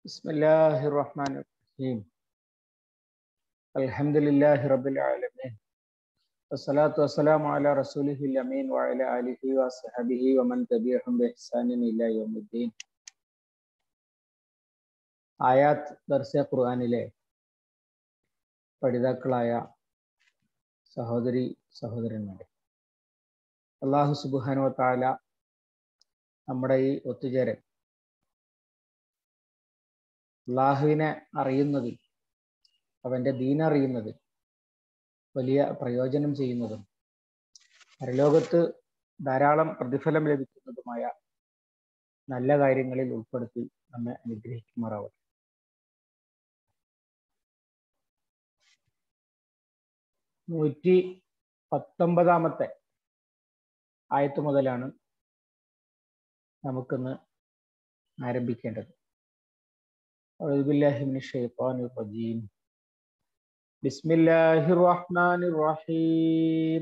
بسم الله الرحمن الرحيم الحمد لله رب العالمين والصلاة والسلام على رسوله الأمين وعلى آله وصحبه ومن تبعهم بإحسان إلى يوم الدين ആയാത്ത് ദർസ ഖുർആനിലെ പഠിതാക്കളായ സഹോദരി സഹോദരന്മാരെ അള്ളാഹു സുബാനു താല നമ്മുടെ ഈ ഒത്തുചേരൽ അള്ളാഹുവിനെ അറിയുന്നതിൽ അവന്റെ ദീനറിയുന്നതിൽ വലിയ പ്രയോജനം ചെയ്യുന്നതും പരലോകത്ത് ധാരാളം പ്രതിഫലം ലഭിക്കുന്നതുമായ നല്ല കാര്യങ്ങളിൽ ഉൾപ്പെടുത്തി നമ്മെ അനുഗ്രഹിക്കുമാറാവട്ടെ നൂറ്റി പത്തൊമ്പതാമത്തെ ആയത്ത് മുതലാണ് നമുക്കിന്ന് ആരംഭിക്കേണ്ടത് أعوذ بالله من الشيطان الرجيم بسم الله الرحمن الرحيم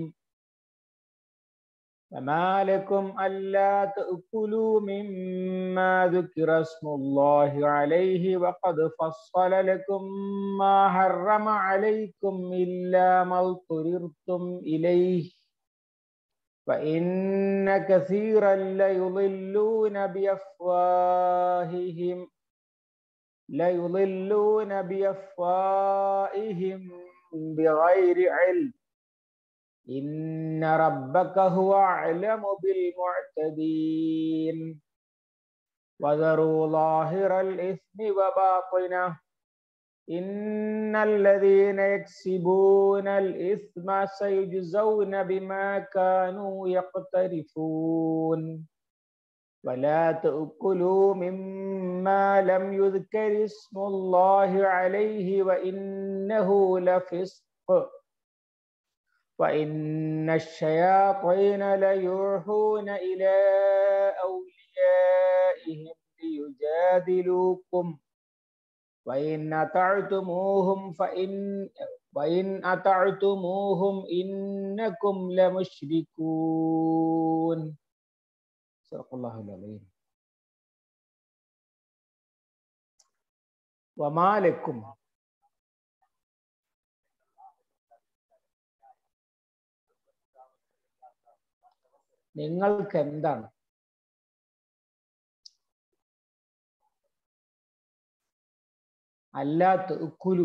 فما لكم ألا تأكلوا مما ذكر اسم الله عليه وقد فصل لكم ما حرم عليكم إلا ما اضطررتم إليه فإن كثيرا ليضلون بأفواههم ليضلون بأفواههم بغير علم إن ربك هو أعلم بالمعتدين وذروا ظاهر الإثم وباطنه إن الذين يكسبون الإثم سيجزون بما كانوا يقترفون ولا تأكلوا مما لم يذكر اسم الله عليه وإنه لفسق وإن الشياطين ليوحون إلى أوليائهم ليجادلوكم وإن أطعتموهم فإن وإن أطعتموهم إنكم لمشركون صدق الله العظيم وما لكم നിങ്ങൾക്ക് എന്താണ് അല്ലാത്ത ഉക്കുലു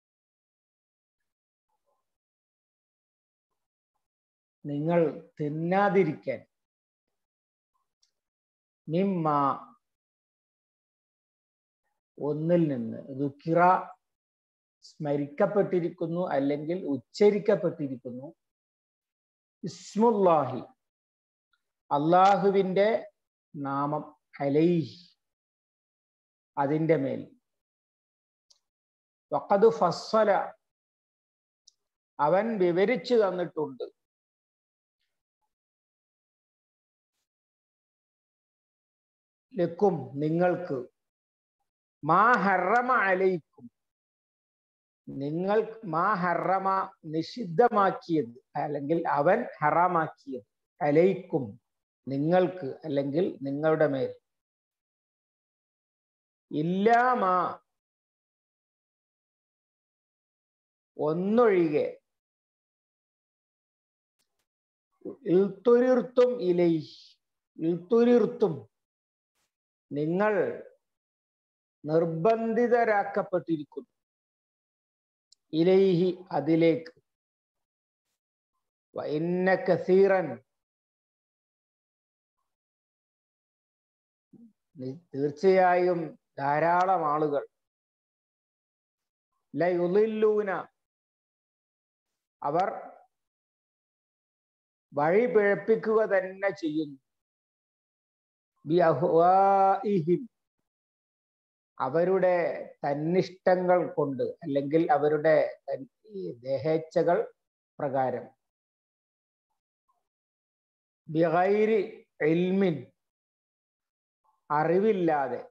നിങ്ങൾ തിന്നാതിരിക്കാൻ മിമ്മ ഒന്നിൽ നിന്ന് ദുഃഖിറ സ്മരിക്കപ്പെട്ടിരിക്കുന്നു അല്ലെങ്കിൽ ഉച്ചരിക്കപ്പെട്ടിരിക്കുന്നു ഇസ്മുല്ലാഹി അള്ളാഹുവിന്റെ നാമം അലൈഹി അതിൻ്റെ മേൽ വഖദ് ഫസ്സല അവൻ വിവരിച്ചു തന്നിട്ടുണ്ട് ലക്കും നിങ്ങൾക്ക് മാ ഹറമ അലൈക്കും നിങ്ങൾ മാ ഹറമ നിഷിദ്ധമാക്കിയത് അല്ലെങ്കിൽ അവൻ ഹറാമാക്കിയത് അലൈക്കും നിങ്ങൾക്ക് അല്ലെങ്കിൽ നിങ്ങളുടെ മേൽ ഇല്ലാമാ ഒന്നൊഴികെ ഇൽത്തുരിർത്തും ഇലൈ ഇൽത്തുരിർത്തും നിങ്ങൾ നിർബന്ധിതരാക്കപ്പെട്ടിരിക്കുന്നു ഇലൈഹി അതിലേക്ക് വൈന്ന കസീറൻ തീർച്ചയായും ധാരാളം ആളുകൾ ലയുലില്ലൂന അവർ വഴി പിഴപ്പിക്കുക തന്നെ ചെയ്യുന്നു അവരുടെ തന്നിഷ്ടങ്ങൾ കൊണ്ട് അല്ലെങ്കിൽ അവരുടെ ദേഹേച്ഛകൾ പ്രകാരം ബിഗൈരി ഇൽമിൻ അറിവില്ലാതെ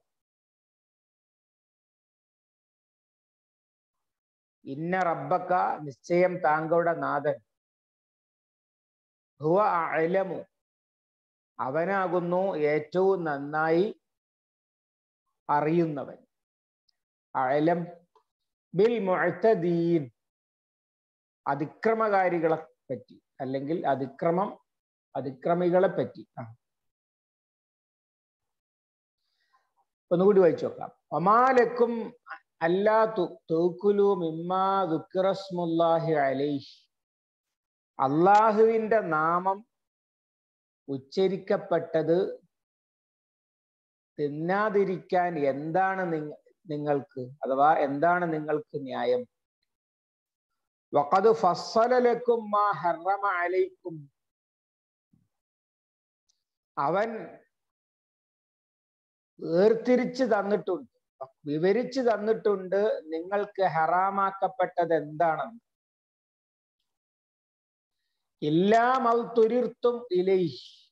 ഇന്ന റബ്ബക്ക നിശ്ചയം താങ്കളുടെ നാഥൻ ഹുവ അലമു അവനാകുന്നു ഏറ്റവും നന്നായി അറിയുന്നവൻ അലം ബിൽ മുഅ്തദീൻ അതിക്രമകാരികളെ പറ്റി അല്ലെങ്കിൽ അതിക്രമം അതിക്രമികളെ പറ്റി ആ ഒന്നുകൂടി വായിച്ചു നോക്കാം ഒമാലക്കും അല്ലാ തൂക്കുലു മിമ്മാ ദുഃഖറസ്മുല്ലാഹി അലൈഹി അള്ളാഹുവിന്റെ നാമം ഉച്ചരിക്കപ്പെട്ടത് തിന്നാതിരിക്കാൻ എന്താണ് നിങ്ങ നിങ്ങൾക്ക് അഥവാ എന്താണ് നിങ്ങൾക്ക് ന്യായം വഖദ് ഫസ്സലലക്കും മാ ഹറമ അലൈക്കും അവൻ വേർതിരിച്ച് തന്നിട്ടുണ്ട് വിവരിച്ചു തന്നിട്ടുണ്ട് നിങ്ങൾക്ക് ഹറാമാക്കപ്പെട്ടത് എന്താണെന്ന് എല്ലാം ഔ തുരിർത്തും ഇലൈ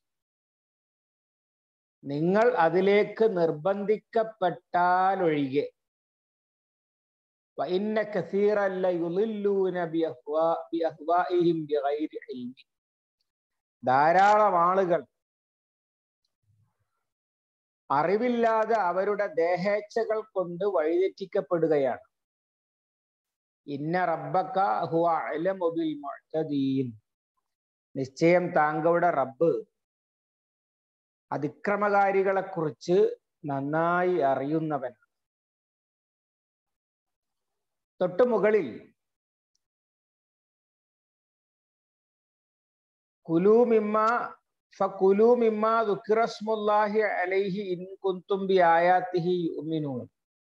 നിങ്ങൾ അതിലേക്ക് നിർബന്ധിക്കപ്പെട്ടാൽ ഒഴികെ വഇന്ന കസീറല്ല യുളില്ലൂന ബിഅഹ്വാഇഹിം ബിഗൈരി ഇൽമി ധാരാളം ആളുകൾ അറിവില്ലാതെ അവരുടെ ദേഹേച്ഛകൾ കൊണ്ട് വഴിതെറ്റിക്കപ്പെടുകയാണ് ഇന്ന റബ്ബക്ക ഹുവ അലമു ബിൽ മുഅ്തദീൻ നിശ്ചയം താങ്കളുടെ റബ്ബ് അതിക്രമകാരികളെ കുറിച്ച് നന്നായി അറിയുന്നവൻ തൊട്ടു മുകളിൽ കുലൂമിമ്മ ഫകുലൂമിമ്മ ദുഃഖിറസ്മുല്ലാഹി അലൈഹി ഇൻ കുന്തും ബി ആയാത്തിഹി യുമിനൂൻ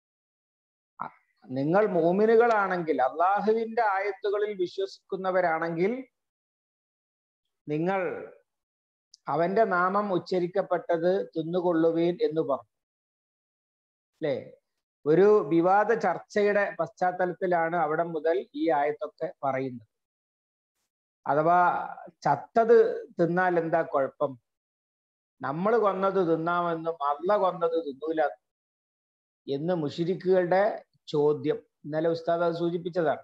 നിങ്ങൾ മോമിനുകളാണെങ്കിൽ അള്ളാഹുവിന്റെ ആയത്തുകളിൽ വിശ്വസിക്കുന്നവരാണെങ്കിൽ നിങ്ങൾ അവന്റെ നാമം ഉച്ചരിക്കപ്പെട്ടത് തിന്നുകൊള്ളുവീൻ എന്ന് പറഞ്ഞു അല്ലേ ഒരു വിവാദ ചർച്ചയുടെ പശ്ചാത്തലത്തിലാണ് അവിടെ മുതൽ ഈ ആയത്തൊക്കെ പറയുന്നത് അഥവാ ചത്തത് തിന്നാൽ എന്താ കുഴപ്പം നമ്മൾ കൊന്നത് തിന്നാമെന്നും അള്ള കൊന്നത് തിന്നൂല എന്ന് മുഷിരിക്കുകളുടെ ചോദ്യം ഇന്നലെ ഉസ്താദ് അത് സൂചിപ്പിച്ചതാണ്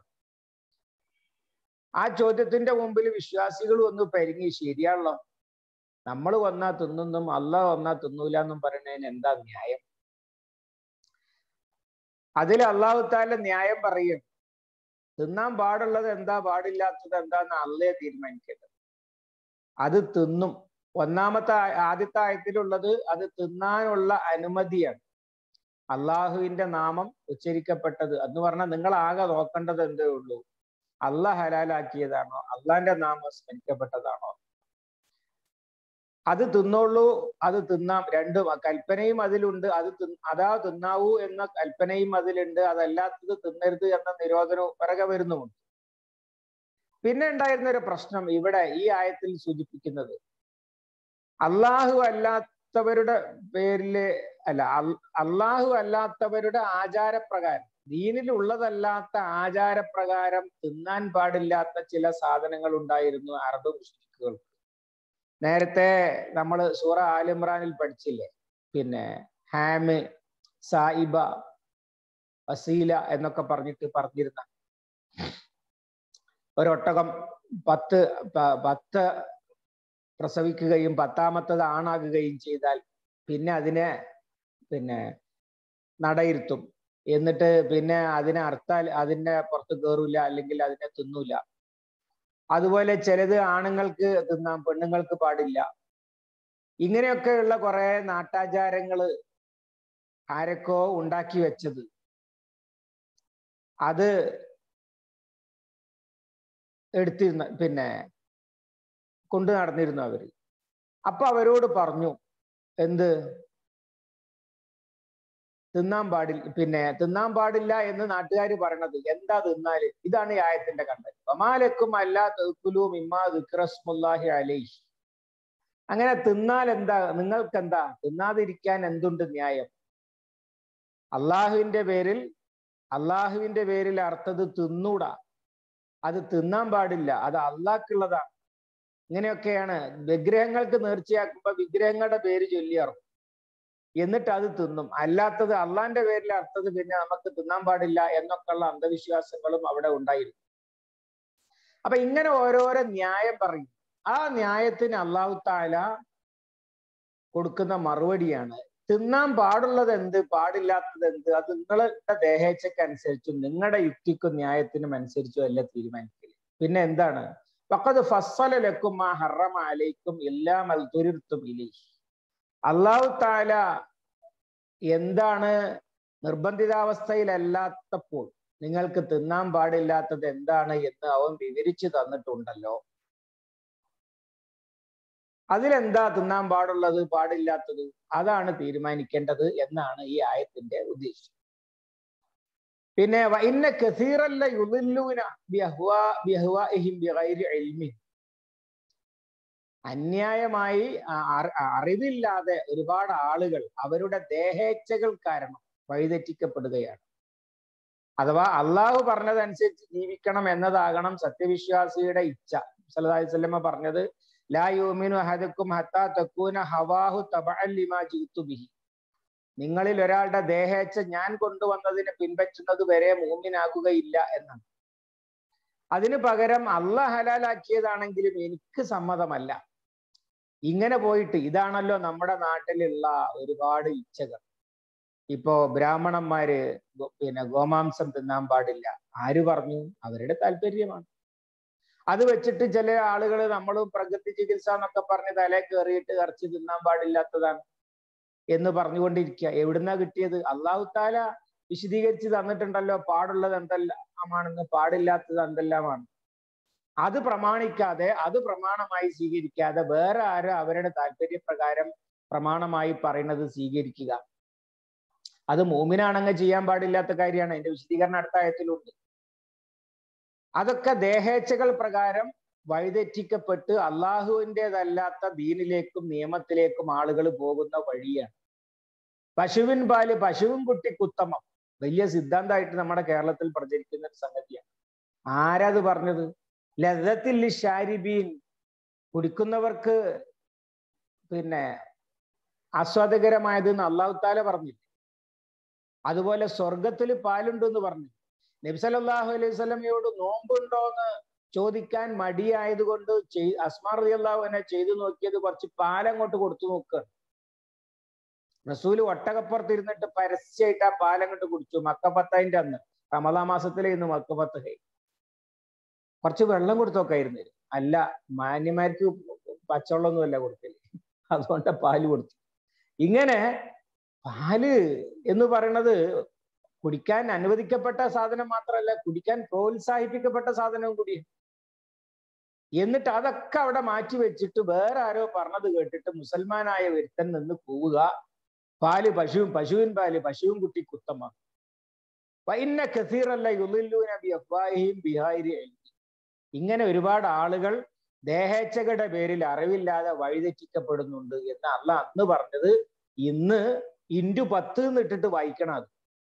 ആ ചോദ്യത്തിന്റെ മുമ്പിൽ വിശ്വാസികൾ ഒന്ന് പരിങ്ങി ശരിയാണല്ലോ നമ്മൾ വന്നാ തിന്നുന്നും അല്ല വന്നാ തിന്നൂല എന്നും പറയുന്നതിന് എന്താ ന്യായം അതിൽ അള്ളാഹു താല ന്യായം പറയും തിന്നാൻ പാടുള്ളത് എന്താ പാടില്ലാത്തത് എന്താന്ന് അള്ളേ തീരുമാനിക്കേണ്ടത് അത് തിന്നും ഒന്നാമത്തെ ആദ്യത്തെ ആയത്തിലുള്ളത് അത് തിന്നാനുള്ള അനുമതിയാണ് അള്ളാഹുവിന്റെ നാമം ഉച്ചരിക്കപ്പെട്ടത് എന്ന് പറഞ്ഞാൽ നിങ്ങൾ ആകെ നോക്കേണ്ടത് എന്തേ ഉള്ളൂ അല്ല ഹലാലാക്കിയതാണോ അള്ളാന്റെ നാമം സ്മരിക്കപ്പെട്ടതാണോ അത് തിന്നോളൂ അത് തിന്നാം രണ്ടും കൽപ്പനയും അതിലുണ്ട് അത് അതാ തിന്നാവൂ എന്ന കൽപ്പനയും അതിലുണ്ട് അതല്ലാത്തത് തിന്നരുത് എന്ന നിരോധനവും പിറകെ വരുന്നുമുണ്ട് പിന്നെ ഉണ്ടായിരുന്ന ഒരു പ്രശ്നം ഇവിടെ ഈ ആയത്തിൽ സൂചിപ്പിക്കുന്നത് അള്ളാഹു അല്ലാത്തവരുടെ പേരില് അല്ല അള്ളാഹു അല്ലാത്തവരുടെ ആചാരപ്രകാരം ദീനിലുള്ളതല്ലാത്ത ആചാരപ്രകാരം തിന്നാൻ പാടില്ലാത്ത ചില സാധനങ്ങൾ ഉണ്ടായിരുന്നു അറബ് മുസ്ലിക്കുകൾക്ക് നേരത്തെ നമ്മൾ സൂറ ആലിമ്രാനിൽ പഠിച്ചില്ലേ പിന്നെ ഹാമ് സായിബ വസീല എന്നൊക്കെ പറഞ്ഞിട്ട് പറഞ്ഞിരുന്ന ഒരൊട്ടകം പത്ത് പത്ത് പ്രസവിക്കുകയും പത്താമത്തത് ആണാകുകയും ചെയ്താൽ പിന്നെ അതിനെ പിന്നെ നടയിരുത്തും എന്നിട്ട് പിന്നെ അതിനെ അർത്താൽ അതിന്റെ പുറത്ത് കയറൂല അല്ലെങ്കിൽ അതിനെ തിന്നൂല അതുപോലെ ചിലത് ആണുങ്ങൾക്ക് തിന്നാം പെണ്ണുങ്ങൾക്ക് പാടില്ല ഇങ്ങനെയൊക്കെയുള്ള കുറെ നാട്ടാചാരങ്ങള് ആരൊക്കെ ഉണ്ടാക്കി വെച്ചത് അത് എടുത്തിരുന്ന പിന്നെ കൊണ്ടു നടന്നിരുന്നു അവര് അപ്പൊ അവരോട് പറഞ്ഞു എന്ത് തിന്നാൻ പാടില്ല പിന്നെ തിന്നാൻ പാടില്ല എന്ന് നാട്ടുകാർ പറയണത് എന്താ തിന്നാല് ഇതാണ് ഈ ആയത്തിന്റെ കണ്ടത് ഒമാലക്കും അല്ലാ തെക്കുലും ഇമ്മാ ദിക്റസ്മുല്ലാഹി അലൈഹി അങ്ങനെ തിന്നാൽ എന്താ നിങ്ങൾക്ക് എന്താ തിന്നാതിരിക്കാൻ എന്തുണ്ട് ന്യായം അള്ളാഹുവിന്റെ പേരിൽ അള്ളാഹുവിന്റെ പേരിൽ അർത്ഥത് തിന്നൂടാ അത് തിന്നാൻ പാടില്ല അത് അള്ളാഹ്ക്കുള്ളതാണ് ഇങ്ങനെയൊക്കെയാണ് വിഗ്രഹങ്ങൾക്ക് നേർച്ചയാക്കുമ്പോ വിഗ്രഹങ്ങളുടെ പേര് ചൊല്ലിയറും എന്നിട്ട് അത് തിന്നും അല്ലാത്തത് അള്ളാന്റെ പേരിൽ അർത്ഥത് പിന്നെ നമുക്ക് തിന്നാൻ പാടില്ല എന്നൊക്കെയുള്ള അന്ധവിശ്വാസങ്ങളും അവിടെ ഉണ്ടായിരുന്നു അപ്പൊ ഇങ്ങനെ ഓരോരോ ന്യായം പറയും ആ ന്യായത്തിന് അള്ളാഹു താല കൊടുക്കുന്ന മറുപടിയാണ് തിന്നാൻ പാടുള്ളത് എന്ത് പാടില്ലാത്തത് എന്ത് അത് നിങ്ങളുടെ ദേഹേച്ഛക്കനുസരിച്ചും നിങ്ങളുടെ യുക്തിക്കും ന്യായത്തിനും അനുസരിച്ചും അല്ല തീരുമാനിക്കല് പിന്നെ എന്താണ് പക്കത് ഫസ്സല ലക്കും ആ ഹറമ അലൈക്കും എല്ലാം അൽതുരുത്തും ഇലി അള്ളാഹു താല എന്താണ് നിർബന്ധിതാവസ്ഥയിലല്ലാത്തപ്പോൾ നിങ്ങൾക്ക് തിന്നാൻ പാടില്ലാത്തത് എന്താണ് എന്ന് അവൻ വിവരിച്ചു തന്നിട്ടുണ്ടല്ലോ അതിലെന്താ തിന്നാൻ പാടുള്ളത് പാടില്ലാത്തത് അതാണ് തീരുമാനിക്കേണ്ടത് എന്നാണ് ഈ ആയത്തിന്റെ ഉദ്ദേശം പിന്നെ ഇന്ന കസീറല്ല യുദില്ലൂന ബിഹ്വാഇഹിം ബിഗൈരി ഇൽമി അന്യായമായി അറിവില്ലാതെ ഒരുപാട് ആളുകൾ അവരുടെ ദേഹേച്ഛകൾ കാരണം വഴിതെറ്റിക്കപ്പെടുകയാണ് അഥവാ അള്ളാഹു പറഞ്ഞതനുസരിച്ച് ജീവിക്കണം എന്നതാകണം സത്യവിശ്വാസിയുടെ ഇച്ഛ സല്ലല്ലാഹു വസല്ലമ പറഞ്ഞത് ലാ യൂമിനു അഹദുക്കും ഹത്താ തക്കൂന ഹവാഹു തബഅല്ലിമാ ജിത്തു ബിഹി നിങ്ങളിൽ ഒരാളുടെ ദേഹേച്ഛ ഞാൻ കൊണ്ടുവന്നതിനെ പിൻപറ്റുന്നത് വരെ മൂമിനാകുകയില്ല എന്നാണ് അതിനു പകരം അല്ല ഹലാലാക്കിയതാണെങ്കിലും എനിക്ക് സമ്മതമല്ല ഇങ്ങനെ പോയിട്ട് ഇതാണല്ലോ നമ്മുടെ നാട്ടിലുള്ള ഒരുപാട് ഇച്ഛകൾ ഇപ്പോ ബ്രാഹ്മണന്മാര് പിന്നെ ഗോമാംസം തിന്നാൻ പാടില്ല ആര് പറഞ്ഞു അവരുടെ താല്പര്യമാണ് അത് വെച്ചിട്ട് ചില ആളുകൾ നമ്മളും പ്രകൃതി ചികിത്സ എന്നൊക്കെ പറഞ്ഞ് തലേ കയറിയിട്ട് ഇറച്ചി തിന്നാൻ പാടില്ലാത്തതാണ് എന്ന് പറഞ്ഞുകൊണ്ടിരിക്കുക എവിടുന്നാ കിട്ടിയത് അള്ളാഹു താല വിശദീകരിച്ച് തന്നിട്ടുണ്ടല്ലോ പാടുള്ളത് എന്തെല്ലാമാണെന്ന് പാടില്ലാത്തത് എന്തെല്ലാമാണ് അത് പ്രമാണിക്കാതെ അത് പ്രമാണമായി സ്വീകരിക്കാതെ വേറെ ആരോ അവരുടെ താല്പര്യപ്രകാരം പ്രമാണമായി പറയുന്നത് സ്വീകരിക്കുക അത് മൂമിനാണെങ്കിൽ ചെയ്യാൻ പാടില്ലാത്ത കാര്യമാണ് അതിന്റെ വിശദീകരണം അടുത്ത ആയത്തിലുണ്ട് അതൊക്കെ ദേഹേച്ഛകൾ പ്രകാരം വഴിതെറ്റിക്കപ്പെട്ട് അള്ളാഹുവിൻ്റെതല്ലാത്ത ദീനിലേക്കും നിയമത്തിലേക്കും ആളുകൾ പോകുന്ന വഴിയാണ് പശുവിൻ പാല് പശുവിൻ കുട്ടി കുത്തമം വലിയ സിദ്ധാന്തമായിട്ട് നമ്മുടെ കേരളത്തിൽ പ്രചരിക്കുന്ന ഒരു സംഗതിയാണ് ആരത് പറഞ്ഞത് ലതത്തിൽ ഷാരിബീൻ കുടിക്കുന്നവർക്ക് പിന്നെ ആസ്വാദകരമായത് എന്ന് അള്ളാഹു താല പറഞ്ഞില്ല അതുപോലെ സ്വർഗത്തിൽ പാലുണ്ടെന്ന് പറഞ്ഞു നബ്സലല്ലാഹു അലൈഹി സ്വലമയോട് നോമ്പുണ്ടോ എന്ന് ചോദിക്കാൻ മടിയായതുകൊണ്ട് അസ്മാർ അള്ളാഹു എന്നെ ചെയ്തു നോക്കിയത് കുറച്ച് പാലങ്ങോട്ട് കൊടുത്തു നോക്കുകയാണ് റസൂല് ഒട്ടകപ്പുറത്ത് ഇരുന്നിട്ട് പരസ്യമായിട്ട് ആ പാലങ്ങോട്ട് കുടിച്ചു മക്കപ്പത്തതിന്റെ അന്ന് റമദാ മാസത്തിലെ ഇന്ന് മക്കപ്പത്ത് കൈ കുറച്ച് വെള്ളം കൊടുത്തൊക്കെയായിരുന്നു അല്ല മാന്യമാർക്ക് പച്ചവെള്ളമൊന്നുമല്ല കൊടുക്കല് അതുകൊണ്ട് പാല് കൊടുത്തു ഇങ്ങനെ പാല് എന്ന് പറയുന്നത് കുടിക്കാൻ അനുവദിക്കപ്പെട്ട സാധനം മാത്രമല്ല കുടിക്കാൻ പ്രോത്സാഹിപ്പിക്കപ്പെട്ട സാധനവും കൂടിയാണ് എന്നിട്ട് അതൊക്കെ അവിടെ മാറ്റി വെച്ചിട്ട് വേറെ ആരോ പറഞ്ഞത് കേട്ടിട്ട് മുസൽമാനായ ഒരുത്തൻ നിന്ന് പോവുക പാല് പശുവും പശുവിൻ പാല് പശുവും കുട്ടി കുത്തമാണ് പൈന്ന കസീറല്ല യുലില്ലൂന ബി അഫ്വാഹിം ബിഹാരി ഇങ്ങനെ ഒരുപാട് ആളുകൾ ദേഹേച്ഛകളുടെ പേരിൽ അറിവില്ലാതെ വഴിതെറ്റിക്കപ്പെടുന്നുണ്ട് എന്ന് അല്ല അന്ന് പറഞ്ഞത് ഇന്ന് ഇൻറ്റു പത്ത് എന്നിട്ടിട്ട് വായിക്കണം അത്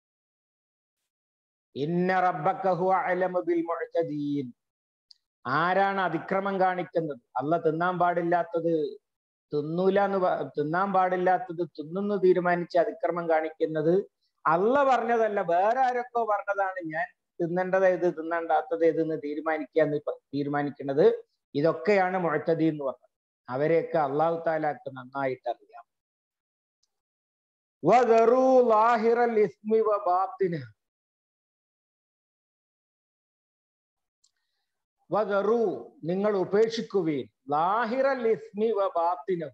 ഇന്ന റബ്ബക്കഹു അലമ ബിൽ മുഅ്തദീൻ ആരാണ് അതിക്രമം കാണിക്കുന്നത് അല്ല തിന്നാൻ പാടില്ലാത്തത് തിന്നൂല എന്ന് തിന്നാൻ പാടില്ലാത്തത് തിന്നുന്നു തീരുമാനിച്ച് അതിക്രമം കാണിക്കുന്നത് അല്ല പറഞ്ഞതല്ല വേറെ ആരൊക്കെ പറഞ്ഞതാണ് ഞാൻ തിന്നേണ്ടത് ഏത് തിന്നണ്ടാത്തത് ഏതെന്ന് തീരുമാനിക്കുക എന്ന് തീരുമാനിക്കുന്നത് ഇതൊക്കെയാണ് മുഴത്തതി എന്ന് പറഞ്ഞത് അവരെയൊക്കെ അള്ളാഹു താലാക്ക് നന്നായിട്ട് അറിയാം വദറു നിങ്ങൾ ഉപേക്ഷിക്കുവീൻ ലാഹിറൽ ഇസ്മി വ ബാത്തിനും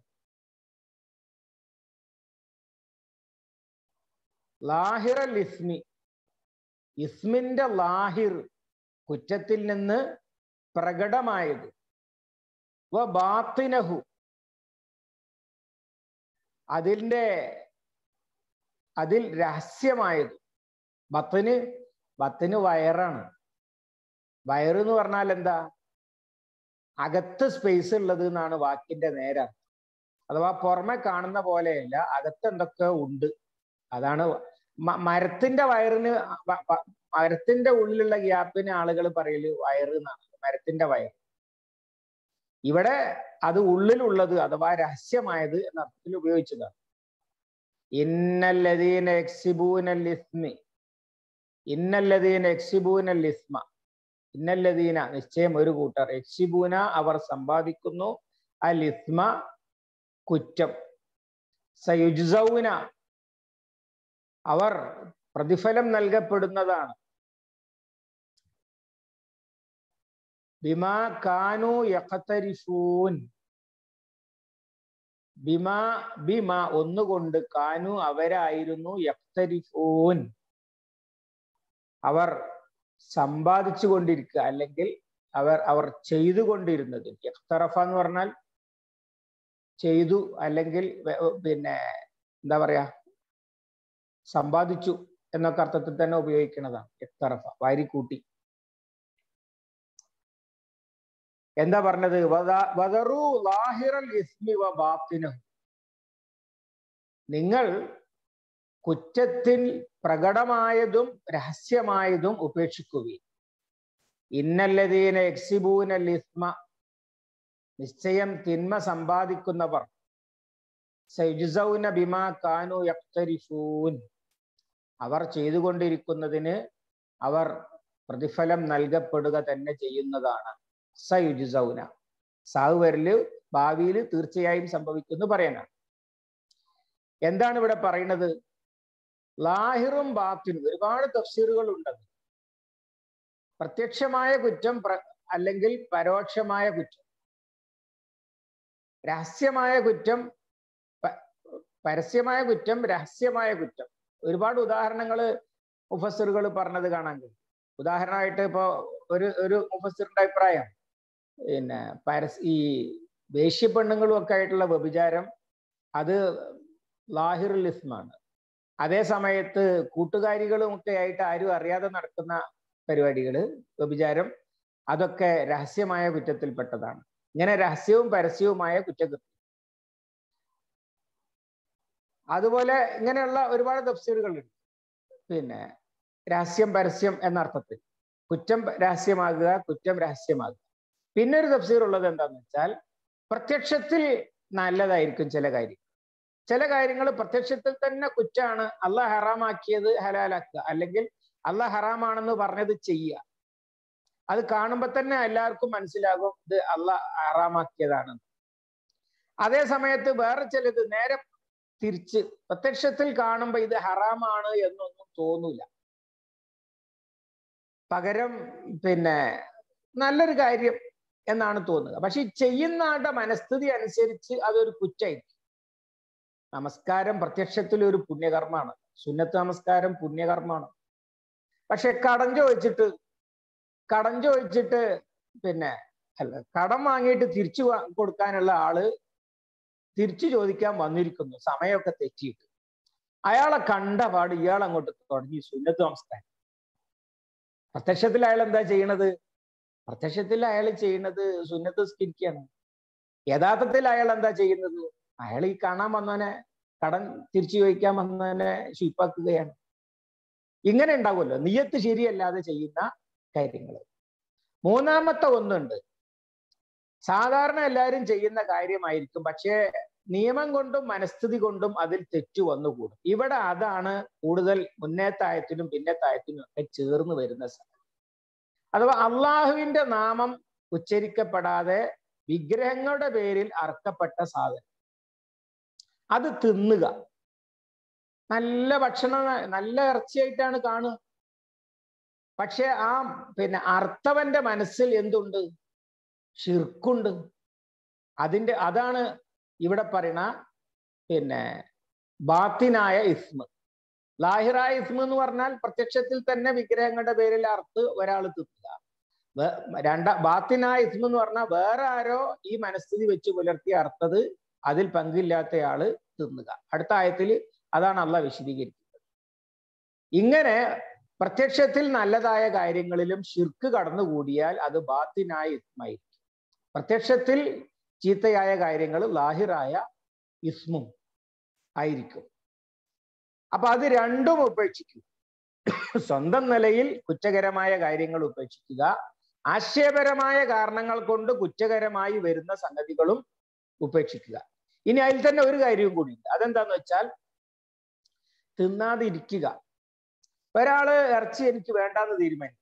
ലാഹിറൽ ഇസ്മി ഇസ്മിന്റെ ലാഹിർ കുറ്റത്തിൽ നിന്ന് പ്രകടമായത് വ ബാത്തിനഹു അതിൻ്റെ അതിൽ രഹസ്യമായത് ബത്തിന് ബത്തിന് വയറാണ് വയറ് എന്ന് പറഞ്ഞാൽ എന്താ അകത്ത് സ്പേസ് ഉള്ളത് എന്നാണ് വാക്കിന്റെ നേരം അഥവാ പുറമെ കാണുന്ന പോലെയല്ല അകത്ത് എന്തൊക്കെ ഉണ്ട് അതാണ് മരത്തിന്റെ വയറിന് മരത്തിന്റെ ഉള്ളിലുള്ള ഗ്യാപ്പിന് ആളുകൾ പറയല് വയറ് എന്നാണ് മരത്തിന്റെ വയർ ഇവിടെ അത് ഉള്ളിലുള്ളത് അഥവാ രഹസ്യമായത് എന്ന അർത്ഥത്തിൽ ഉപയോഗിച്ചതാണ് ഇന്നല്ലദീന എക്സിബൂനൽ ഇസ്മി ഇന്നല്ലദീന എക്സിബൂനൽ ഇസ്മ ഇന്നല്ലദീന നിശ്ചയം ഒരു കൂട്ടർ എക്സിബൂന അവർ സമ്പാദിക്കുന്നു അൽ ഇസ്മ കുറ്റം സയുജൗന അവർ പ്രതിഫലം നൽകപ്പെടുന്നതാണ് ബിമാ കാനു യഖതരിഫൂൻ ബിമാ ബിമ ഒന്നുകൊണ്ട് കാനു അവരായിരുന്നു യഖ്തരിഫൂൻ അവർ സമ്പാദിച്ചു കൊണ്ടിരിക്കുക അല്ലെങ്കിൽ അവർ അവർ ചെയ്തുകൊണ്ടിരുന്നത് യഖ്തറഫ എന്ന് പറഞ്ഞാൽ ചെയ്തു അല്ലെങ്കിൽ പിന്നെ എന്താ പറയാ സമ്പാദിച്ചു എന്നൊക്കെ അർത്ഥത്തിൽ തന്നെ ഉപയോഗിക്കുന്നതാണ് യഖ്തറഫ വാരിക്കൂട്ടി എന്താ പറഞ്ഞത് വദറു ലാഹിറൽ ഇസ്മി വ ബാത്തിനഹു നിങ്ങൾ കുറ്റത്തിൽ പ്രകടമായതും രഹസ്യമായതും ഉപേക്ഷിക്കുകയും ഇന്നല്ലതീന എക്സിബൂനൽ ഇസ്മ നിശ്ചയം തിന്മ സമ്പാദിക്കുന്നവർ സൈജുസൗന ബിമാ കാനു യക്തരിഫൂൻ അവർ ചെയ്തുകൊണ്ടിരിക്കുന്നതിന് അവർ പ്രതിഫലം നൽകപ്പെടുക തന്നെ ചെയ്യുന്നതാണ് സയുജുസൗന സാഹു വരല് ഭാവിയിൽ തീർച്ചയായും സംഭവിക്കുന്നു പറയാനാണ് എന്താണ് ഇവിടെ പറയുന്നത് ലാഹിറും ബാത്തിനും ഒരുപാട് തഫ്സീറുകൾ ഉണ്ട് പ്രത്യക്ഷമായ കുറ്റം അല്ലെങ്കിൽ പരോക്ഷമായ കുറ്റം രഹസ്യമായ കുറ്റം പരസ്യമായ കുറ്റം രഹസ്യമായ കുറ്റം ഒരുപാട് ഉദാഹരണങ്ങൾ മുഫസറുകൾ പറഞ്ഞത് കാണാൻ കഴിയും ഉദാഹരണമായിട്ട് ഇപ്പോ ഒരു ഒരു മുഫസറിന്റെ അഭിപ്രായം പിന്നെ പരസ് ഈ വേശ്യ പെണ്ണുങ്ങളും ഒക്കെ ആയിട്ടുള്ള വ്യഭിചാരം അത് ലാഹിറുൽ ഇസ്മാണ് അതേ സമയത്ത് കൂട്ടുകാരികളും ഒക്കെ ആയിട്ട് ആരും അറിയാതെ നടക്കുന്ന പരിപാടികൾ വ്യഭിചാരം അതൊക്കെ രഹസ്യമായ കുറ്റത്തിൽപ്പെട്ടതാണ് ഇങ്ങനെ രഹസ്യവും പരസ്യവുമായ കുറ്റകൃത്യം അതുപോലെ ഇങ്ങനെയുള്ള ഒരുപാട് തഫ്സീറുകളുണ്ട് പിന്നെ രഹസ്യം പരസ്യം എന്ന അർത്ഥത്തിൽ കുറ്റം രഹസ്യമാകുക കുറ്റം രഹസ്യമാകുക പിന്നെ ഒരു തഫ്സീർ ഉള്ളത് എന്താന്ന് വെച്ചാൽ പ്രത്യക്ഷത്തിൽ നല്ലതായിരിക്കും ചില കാര്യം ചില കാര്യങ്ങൾ പ്രത്യക്ഷത്തിൽ തന്നെ കുറ്റാണ് അള്ളാഹ് ഹറാമാക്കിയത് ഹലാലാക്കുക അല്ലെങ്കിൽ അള്ളാഹ് ഹറാമാണെന്ന് പറഞ്ഞത് ചെയ്യുക അത് കാണുമ്പോൾ തന്നെ എല്ലാവർക്കും മനസ്സിലാകും ഇത് അള്ളാഹ് ഹറാമാക്കിയതാണ് അതേ സമയത്ത് വേറെ ചിലത് നേരെ തിരിച്ച് പ്രത്യക്ഷത്തിൽ കാണുമ്പോൾ ഇത് ഹറാമാണ് എന്നൊന്നും തോന്നൂല പകരം പിന്നെ നല്ലൊരു കാര്യം എന്നാണ് തോന്നുക പക്ഷെ ഈ ചെയ്യുന്ന ആളുടെ മനസ്ഥിതി അനുസരിച്ച് അതൊരു കുറ്റായിരിക്കും നമസ്കാരം പ്രത്യക്ഷത്തിൽ ഒരു പുണ്യകർമ്മമാണ് സുന്നത്ത് നമസ്കാരം പുണ്യകർമ്മമാണ് പക്ഷെ കടം ചോദിച്ചിട്ട് കടം ചോദിച്ചിട്ട് പിന്നെ അല്ല കടം വാങ്ങിയിട്ട് തിരിച്ചു കൊടുക്കാനുള്ള ആള് തിരിച്ചു ചോദിക്കാൻ വന്നിരിക്കുന്നു സമയമൊക്കെ തെറ്റിയിട്ട് അയാളെ കണ്ട പാട് ഇയാൾ അങ്ങോട്ട് തുടങ്ങി സുന്നത്ത് നമസ്കാരം പ്രത്യക്ഷത്തിൽ അയാൾ എന്താ ചെയ്യണത് പ്രത്യക്ഷത്തിൽ അയാൾ ചെയ്യുന്നത് സുന്നത്ത് സ്കരിക്കുകയാണ് യഥാർത്ഥത്തിൽ അയാൾ എന്താ ചെയ്യുന്നത് അയാൾ ഈ കാണാൻ വന്നവനെ കടം തിരിച്ചു ചോദിക്കാൻ വന്നവനെ ശിപ്പാക്കുകയാണ് ഇങ്ങനെ ഉണ്ടാവുമല്ലോ നിയത്ത് ശരിയല്ലാതെ ചെയ്യുന്ന കാര്യങ്ങൾ മൂന്നാമത്തെ ഒന്നുണ്ട് സാധാരണ എല്ലാവരും ചെയ്യുന്ന കാര്യമായിരിക്കും പക്ഷേ നിയമം കൊണ്ടും മനസ്ഥിതി കൊണ്ടും അതിൽ തെറ്റു വന്നുകൂടും ഇവിടെ അതാണ് കൂടുതൽ മുന്നേത്തായത്തിനും പിന്നത്തായത്തിനും ഒക്കെ ചേർന്ന് വരുന്ന സംഗതി അഥവാ അള്ളാഹുവിന്റെ നാമം ഉച്ചരിക്കപ്പെടാതെ വിഗ്രഹങ്ങളുടെ പേരിൽ അർക്കപ്പെട്ട സാധനം അത് തിന്നുക നല്ല ഭക്ഷണം നല്ല ഇറച്ചിയായിട്ടാണ് കാണുക പക്ഷെ ആ പിന്നെ അർത്ഥവന്റെ മനസ്സിൽ എന്തുണ്ട് ഷിർക്കുണ്ട് അതിന്റെ അതാണ് ഇവിടെ പറയണ പിന്നെ ബാത്തിനായ ഇസ്മ ലാഹിറായ ഇസ്മ എന്ന് പറഞ്ഞാൽ പ്രത്യക്ഷത്തിൽ തന്നെ വിഗ്രഹങ്ങളുടെ പേരിൽ അർത്ത് ഒരാൾ തിന്നുക രണ്ട ബാത്തിനായ ഇസ്മ എന്ന് പറഞ്ഞാൽ വേറെ ആരോ ഈ മനസ്ഥിതി വെച്ച് പുലർത്തി അർത്ഥത് അതിൽ പങ്കില്ലാത്തയാള് തിന്നുക അടുത്ത ആയത്തിൽ അതാണ് അള്ള വിശദീകരിക്കുന്നത് ഇങ്ങനെ പ്രത്യക്ഷത്തിൽ നല്ലതായ കാര്യങ്ങളിലും ഷിർക്ക് കടന്നുകൂടിയാൽ അത് ബാത്തിനായ ഇസ്മായിരിക്കും പ്രത്യക്ഷത്തിൽ ചീത്തയായ കാര്യങ്ങൾ ലാഹിറായ ഇസ്മും ആയിരിക്കും അപ്പൊ അത് രണ്ടും ഉപേക്ഷിക്കുക സ്വന്തം നിലയിൽ കുറ്റകരമായ കാര്യങ്ങൾ ഉപേക്ഷിക്കുക ആശയപരമായ കാരണങ്ങൾ കൊണ്ട് കുറ്റകരമായി വരുന്ന സംഗതികളും ഉപേക്ഷിക്കുക ഇനി അതിൽ തന്നെ ഒരു കാര്യവും കൂടി ഉണ്ട് അതെന്താന്ന് വെച്ചാൽ തിന്നാതിരിക്കുക ഒരാള് ഇറച്ചി എനിക്ക് വേണ്ടാന്ന് തീരുമാനിക്കുക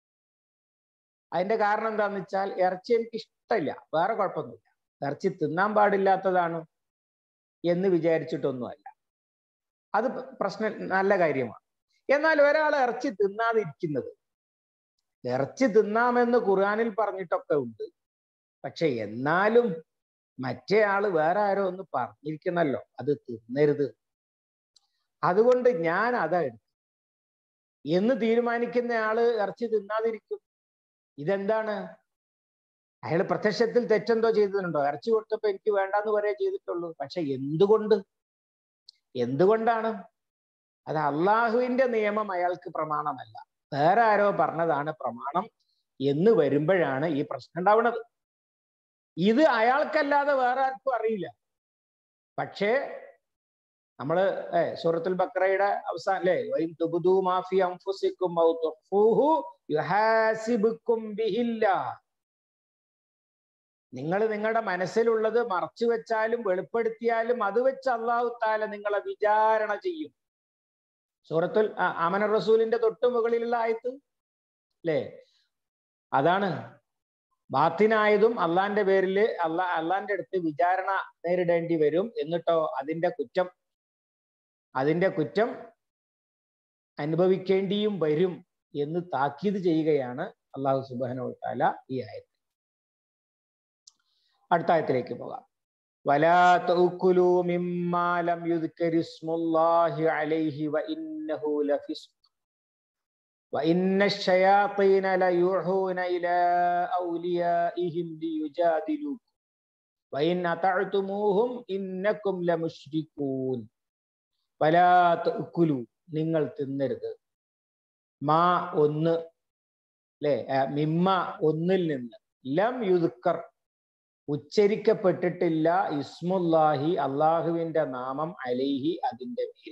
അതിന്റെ കാരണം എന്താന്ന് വെച്ചാൽ ഇറച്ചി എനിക്ക് ഇഷ്ടമില്ല വേറെ കുഴപ്പമൊന്നുമില്ല ഇറച്ചി തിന്നാൻ പാടില്ലാത്തതാണ് എന്ന് വിചാരിച്ചിട്ടൊന്നുമല്ല അത് പ്രശ്നം നല്ല കാര്യമാണ് എന്നാൽ ഒരാൾ ഇറച്ചി തിന്നാതിരിക്കുന്നത് ഇറച്ചി തിന്നാമെന്ന് ഖുർആനിൽ പറഞ്ഞിട്ടൊക്കെ ഉണ്ട് പക്ഷെ എന്നാലും മറ്റേ ആള് വേറെ ആരോ ഒന്ന് പറഞ്ഞിരിക്കണല്ലോ അത് തിന്നരുത് അതുകൊണ്ട് ഞാൻ അതാ എടുത്തു എന്ന് തീരുമാനിക്കുന്ന ആള് ഇറച്ചി തിന്നാതിരിക്കും ഇതെന്താണ് അയാൾ പ്രത്യക്ഷത്തിൽ തെറ്റെന്തോ ചെയ്തിട്ടുണ്ടോ ഇറച്ചി കൊടുത്തപ്പോ എനിക്ക് വേണ്ടാന്ന് പറയാ ചെയ്തിട്ടുള്ളൂ പക്ഷെ എന്തുകൊണ്ട് എന്തുകൊണ്ടാണ് അത് അള്ളാഹുവിന്റെ നിയമം അയാൾക്ക് പ്രമാണമല്ല വേറെ ആരോ പറഞ്ഞതാണ് പ്രമാണം എന്ന് വരുമ്പോഴാണ് ഈ പ്രശ്നം ഉണ്ടാവുന്നത് ഇത് അയാൾക്കല്ലാതെ വേറെ ആർക്കും അറിയില്ല പക്ഷേ നമ്മള് ഏ സൂറത്തുൽ ബക്രയുടെ അവസാനം അല്ലേ വൈൻ തുബുദു മാഫി അംഫുസിക്കും ഔ തുഖ്ഫൂഹു യുഹാസിബുക്കും ബിഹില്ലാ നിങ്ങൾ നിങ്ങളുടെ മനസ്സിലുള്ളത് മറച്ചു വെച്ചാലും വെളിപ്പെടുത്തിയാലും അത് വെച്ച് അള്ളാഹു താല നിങ്ങളെ വിചാരണ ചെയ്യും സൂറത്തുൽ അമന റസൂലിന്റെ തൊട്ട് മുകളിലുള്ള ആയത്ത് അല്ലേ അതാണ് ബാത്തിനായതും അള്ളാന്റെ പേരിൽ അള്ളാ അള്ളാന്റെ അടുത്ത് വിചാരണ നേരിടേണ്ടി വരും എന്നിട്ടോ അതിന്റെ കുറ്റം അതിന്റെ കുറ്റം അനുഭവിക്കേണ്ടിയും വരും എന്ന് താക്കീത് ചെയ്യുകയാണ് അള്ളാഹു സുബാനോ താല ഈ ആയത്ത് അടുത്ത ആയത്തിലേക്ക് പോകാം ولا تأكلوا مما لم يذكر اسم الله عليه وإنه لفسق وإن الشياطين ليوحون إلى أوليائهم ليجادلوكم وإن أطعتموهم إنكم لمشركون ولا تأكلوا നിങ്ങൾ തിന്നരുത് മാ ഒന്ന് അല്ലെ മിമ്മ ഒന്നിൽ നിന്ന് ലം യുദ്ക്കർ ഉച്ചരിക്കപ്പെട്ടിട്ടില്ല ഇസ്മുല്ലാഹി അള്ളാഹുവിന്റെ നാമം അലൈഹി അതിന്റെ മേൽ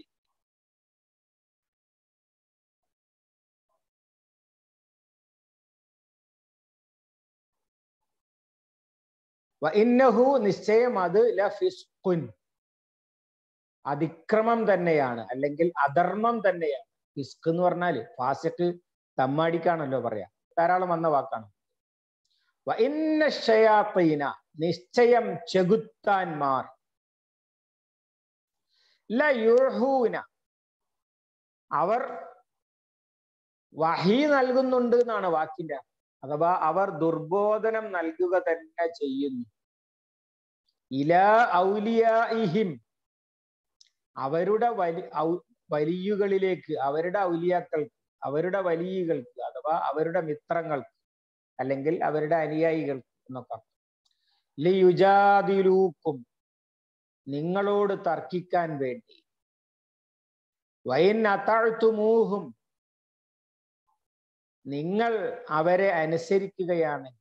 ഇന്നഹു നിശ്ചയം അത് ലഫിസ്കുൻ അതിക്രമം തന്നെയാണ് അല്ലെങ്കിൽ അധർമ്മം തന്നെയാണ് ഫിസ്ക് എന്ന് പറഞ്ഞാല് ഫാസിക്ക് തമ്മാടിക്കാണല്ലോ പറയാ ധാരാളം വന്ന വാക്കാണ് ഷയാത്തീന നിശ്ചയം ചെകുത്താൻമാർ ലയുഹൂന അവർ വഹി നൽകുന്നുണ്ട് എന്നാണ് വാക്കിന്റെ അഥവാ അവർ ദുർബോധനം നൽകുക തന്നെ ചെയ്യുന്നു ഇല ഔലിയായിഹിം അവരുടെ വലി വലിയുകളിലേക്ക് അവരുടെ ഔലിയാക്കൾക്ക് അവരുടെ വലിയകൾക്ക് അഥവാ അവരുടെ മിത്രങ്ങൾക്ക് അല്ലെങ്കിൽ അവരുടെ അനുയായികൾക്ക് എന്നൊക്കെ ലിയുജാതിലൂക്കും നിങ്ങളോട് തർക്കിക്കാൻ വേണ്ടി വൈൻ അത്താഴ്ത്തുമൂഹും നിങ്ങൾ അവരെ അനുസരിക്കുകയാണെങ്കിൽ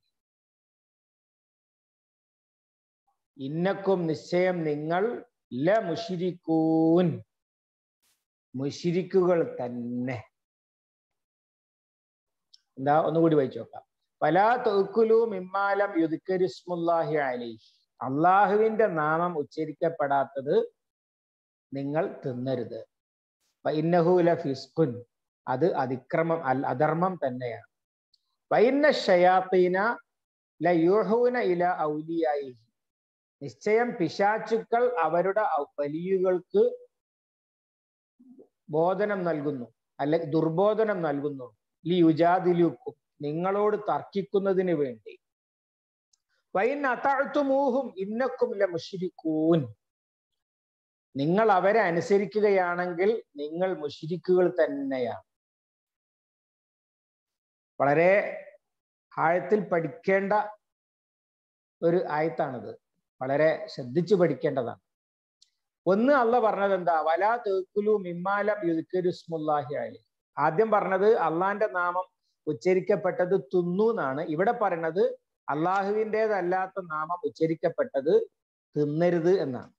ഇന്നക്കും നിശ്ചയം നിങ്ങൾ ല മുഷിരിക്കൂൻ മുഷിരിക്കുകൾ തന്നെ എന്താ ഒന്നുകൂടി വായിച്ചു നോക്കാം പല തൊക്കുലു മിമ്മാലം യുദ്കരിസ്മുല്ലാഹി അലൈഹി അള്ളാഹുവിന്റെ നാമം ഉച്ചരിക്കപ്പെടാത്തത് നിങ്ങൾ തിന്നരുത് ഇന്നഹുല ഫിസ്കുൻ അത് അതിക്രമം അൽ അധർമ്മം തന്നെയാണ് വൈന്ന ഷയാത്തീന ലയൂഹൂന ഇല ഔലിയായി നിശ്ചയം പിശാച്ചുക്കൾ അവരുടെ വലിയുകൾക്ക് ബോധനം നൽകുന്നു അല്ലെ ദുർബോധനം നൽകുന്നു ലി യുജാദിലുക്കും നിങ്ങളോട് തർക്കിക്കുന്നതിന് വേണ്ടി വൈൻ അതാഴ്ത്തുമൂഹും ഇന്നക്കും ല മുഷിരിക്കൂൻ നിങ്ങൾ അവരെ അനുസരിക്കുകയാണെങ്കിൽ നിങ്ങൾ മുഷിരിക്കുകൾ തന്നെയാണ് വളരെ ആഴത്തിൽ പഠിക്കേണ്ട ഒരു ആയത്താണിത് വളരെ ശ്രദ്ധിച്ചു പഠിക്കേണ്ടതാണ് ഒന്ന് അല്ല പറഞ്ഞത് എന്താ വലാ തേക്കുലു മിമ്മാലം യുദ്ക്കുരുസ്മുല്ലാഹി അലി ആദ്യം പറഞ്ഞത് അള്ളാന്റെ നാമം ഉച്ചരിക്കപ്പെട്ടത് തുന്നു എന്നാണ് ഇവിടെ പറയുന്നത് അള്ളാഹുവിൻ്റെതല്ലാത്ത നാമം ഉച്ചരിക്കപ്പെട്ടത് തിന്നരുത് എന്നാണ്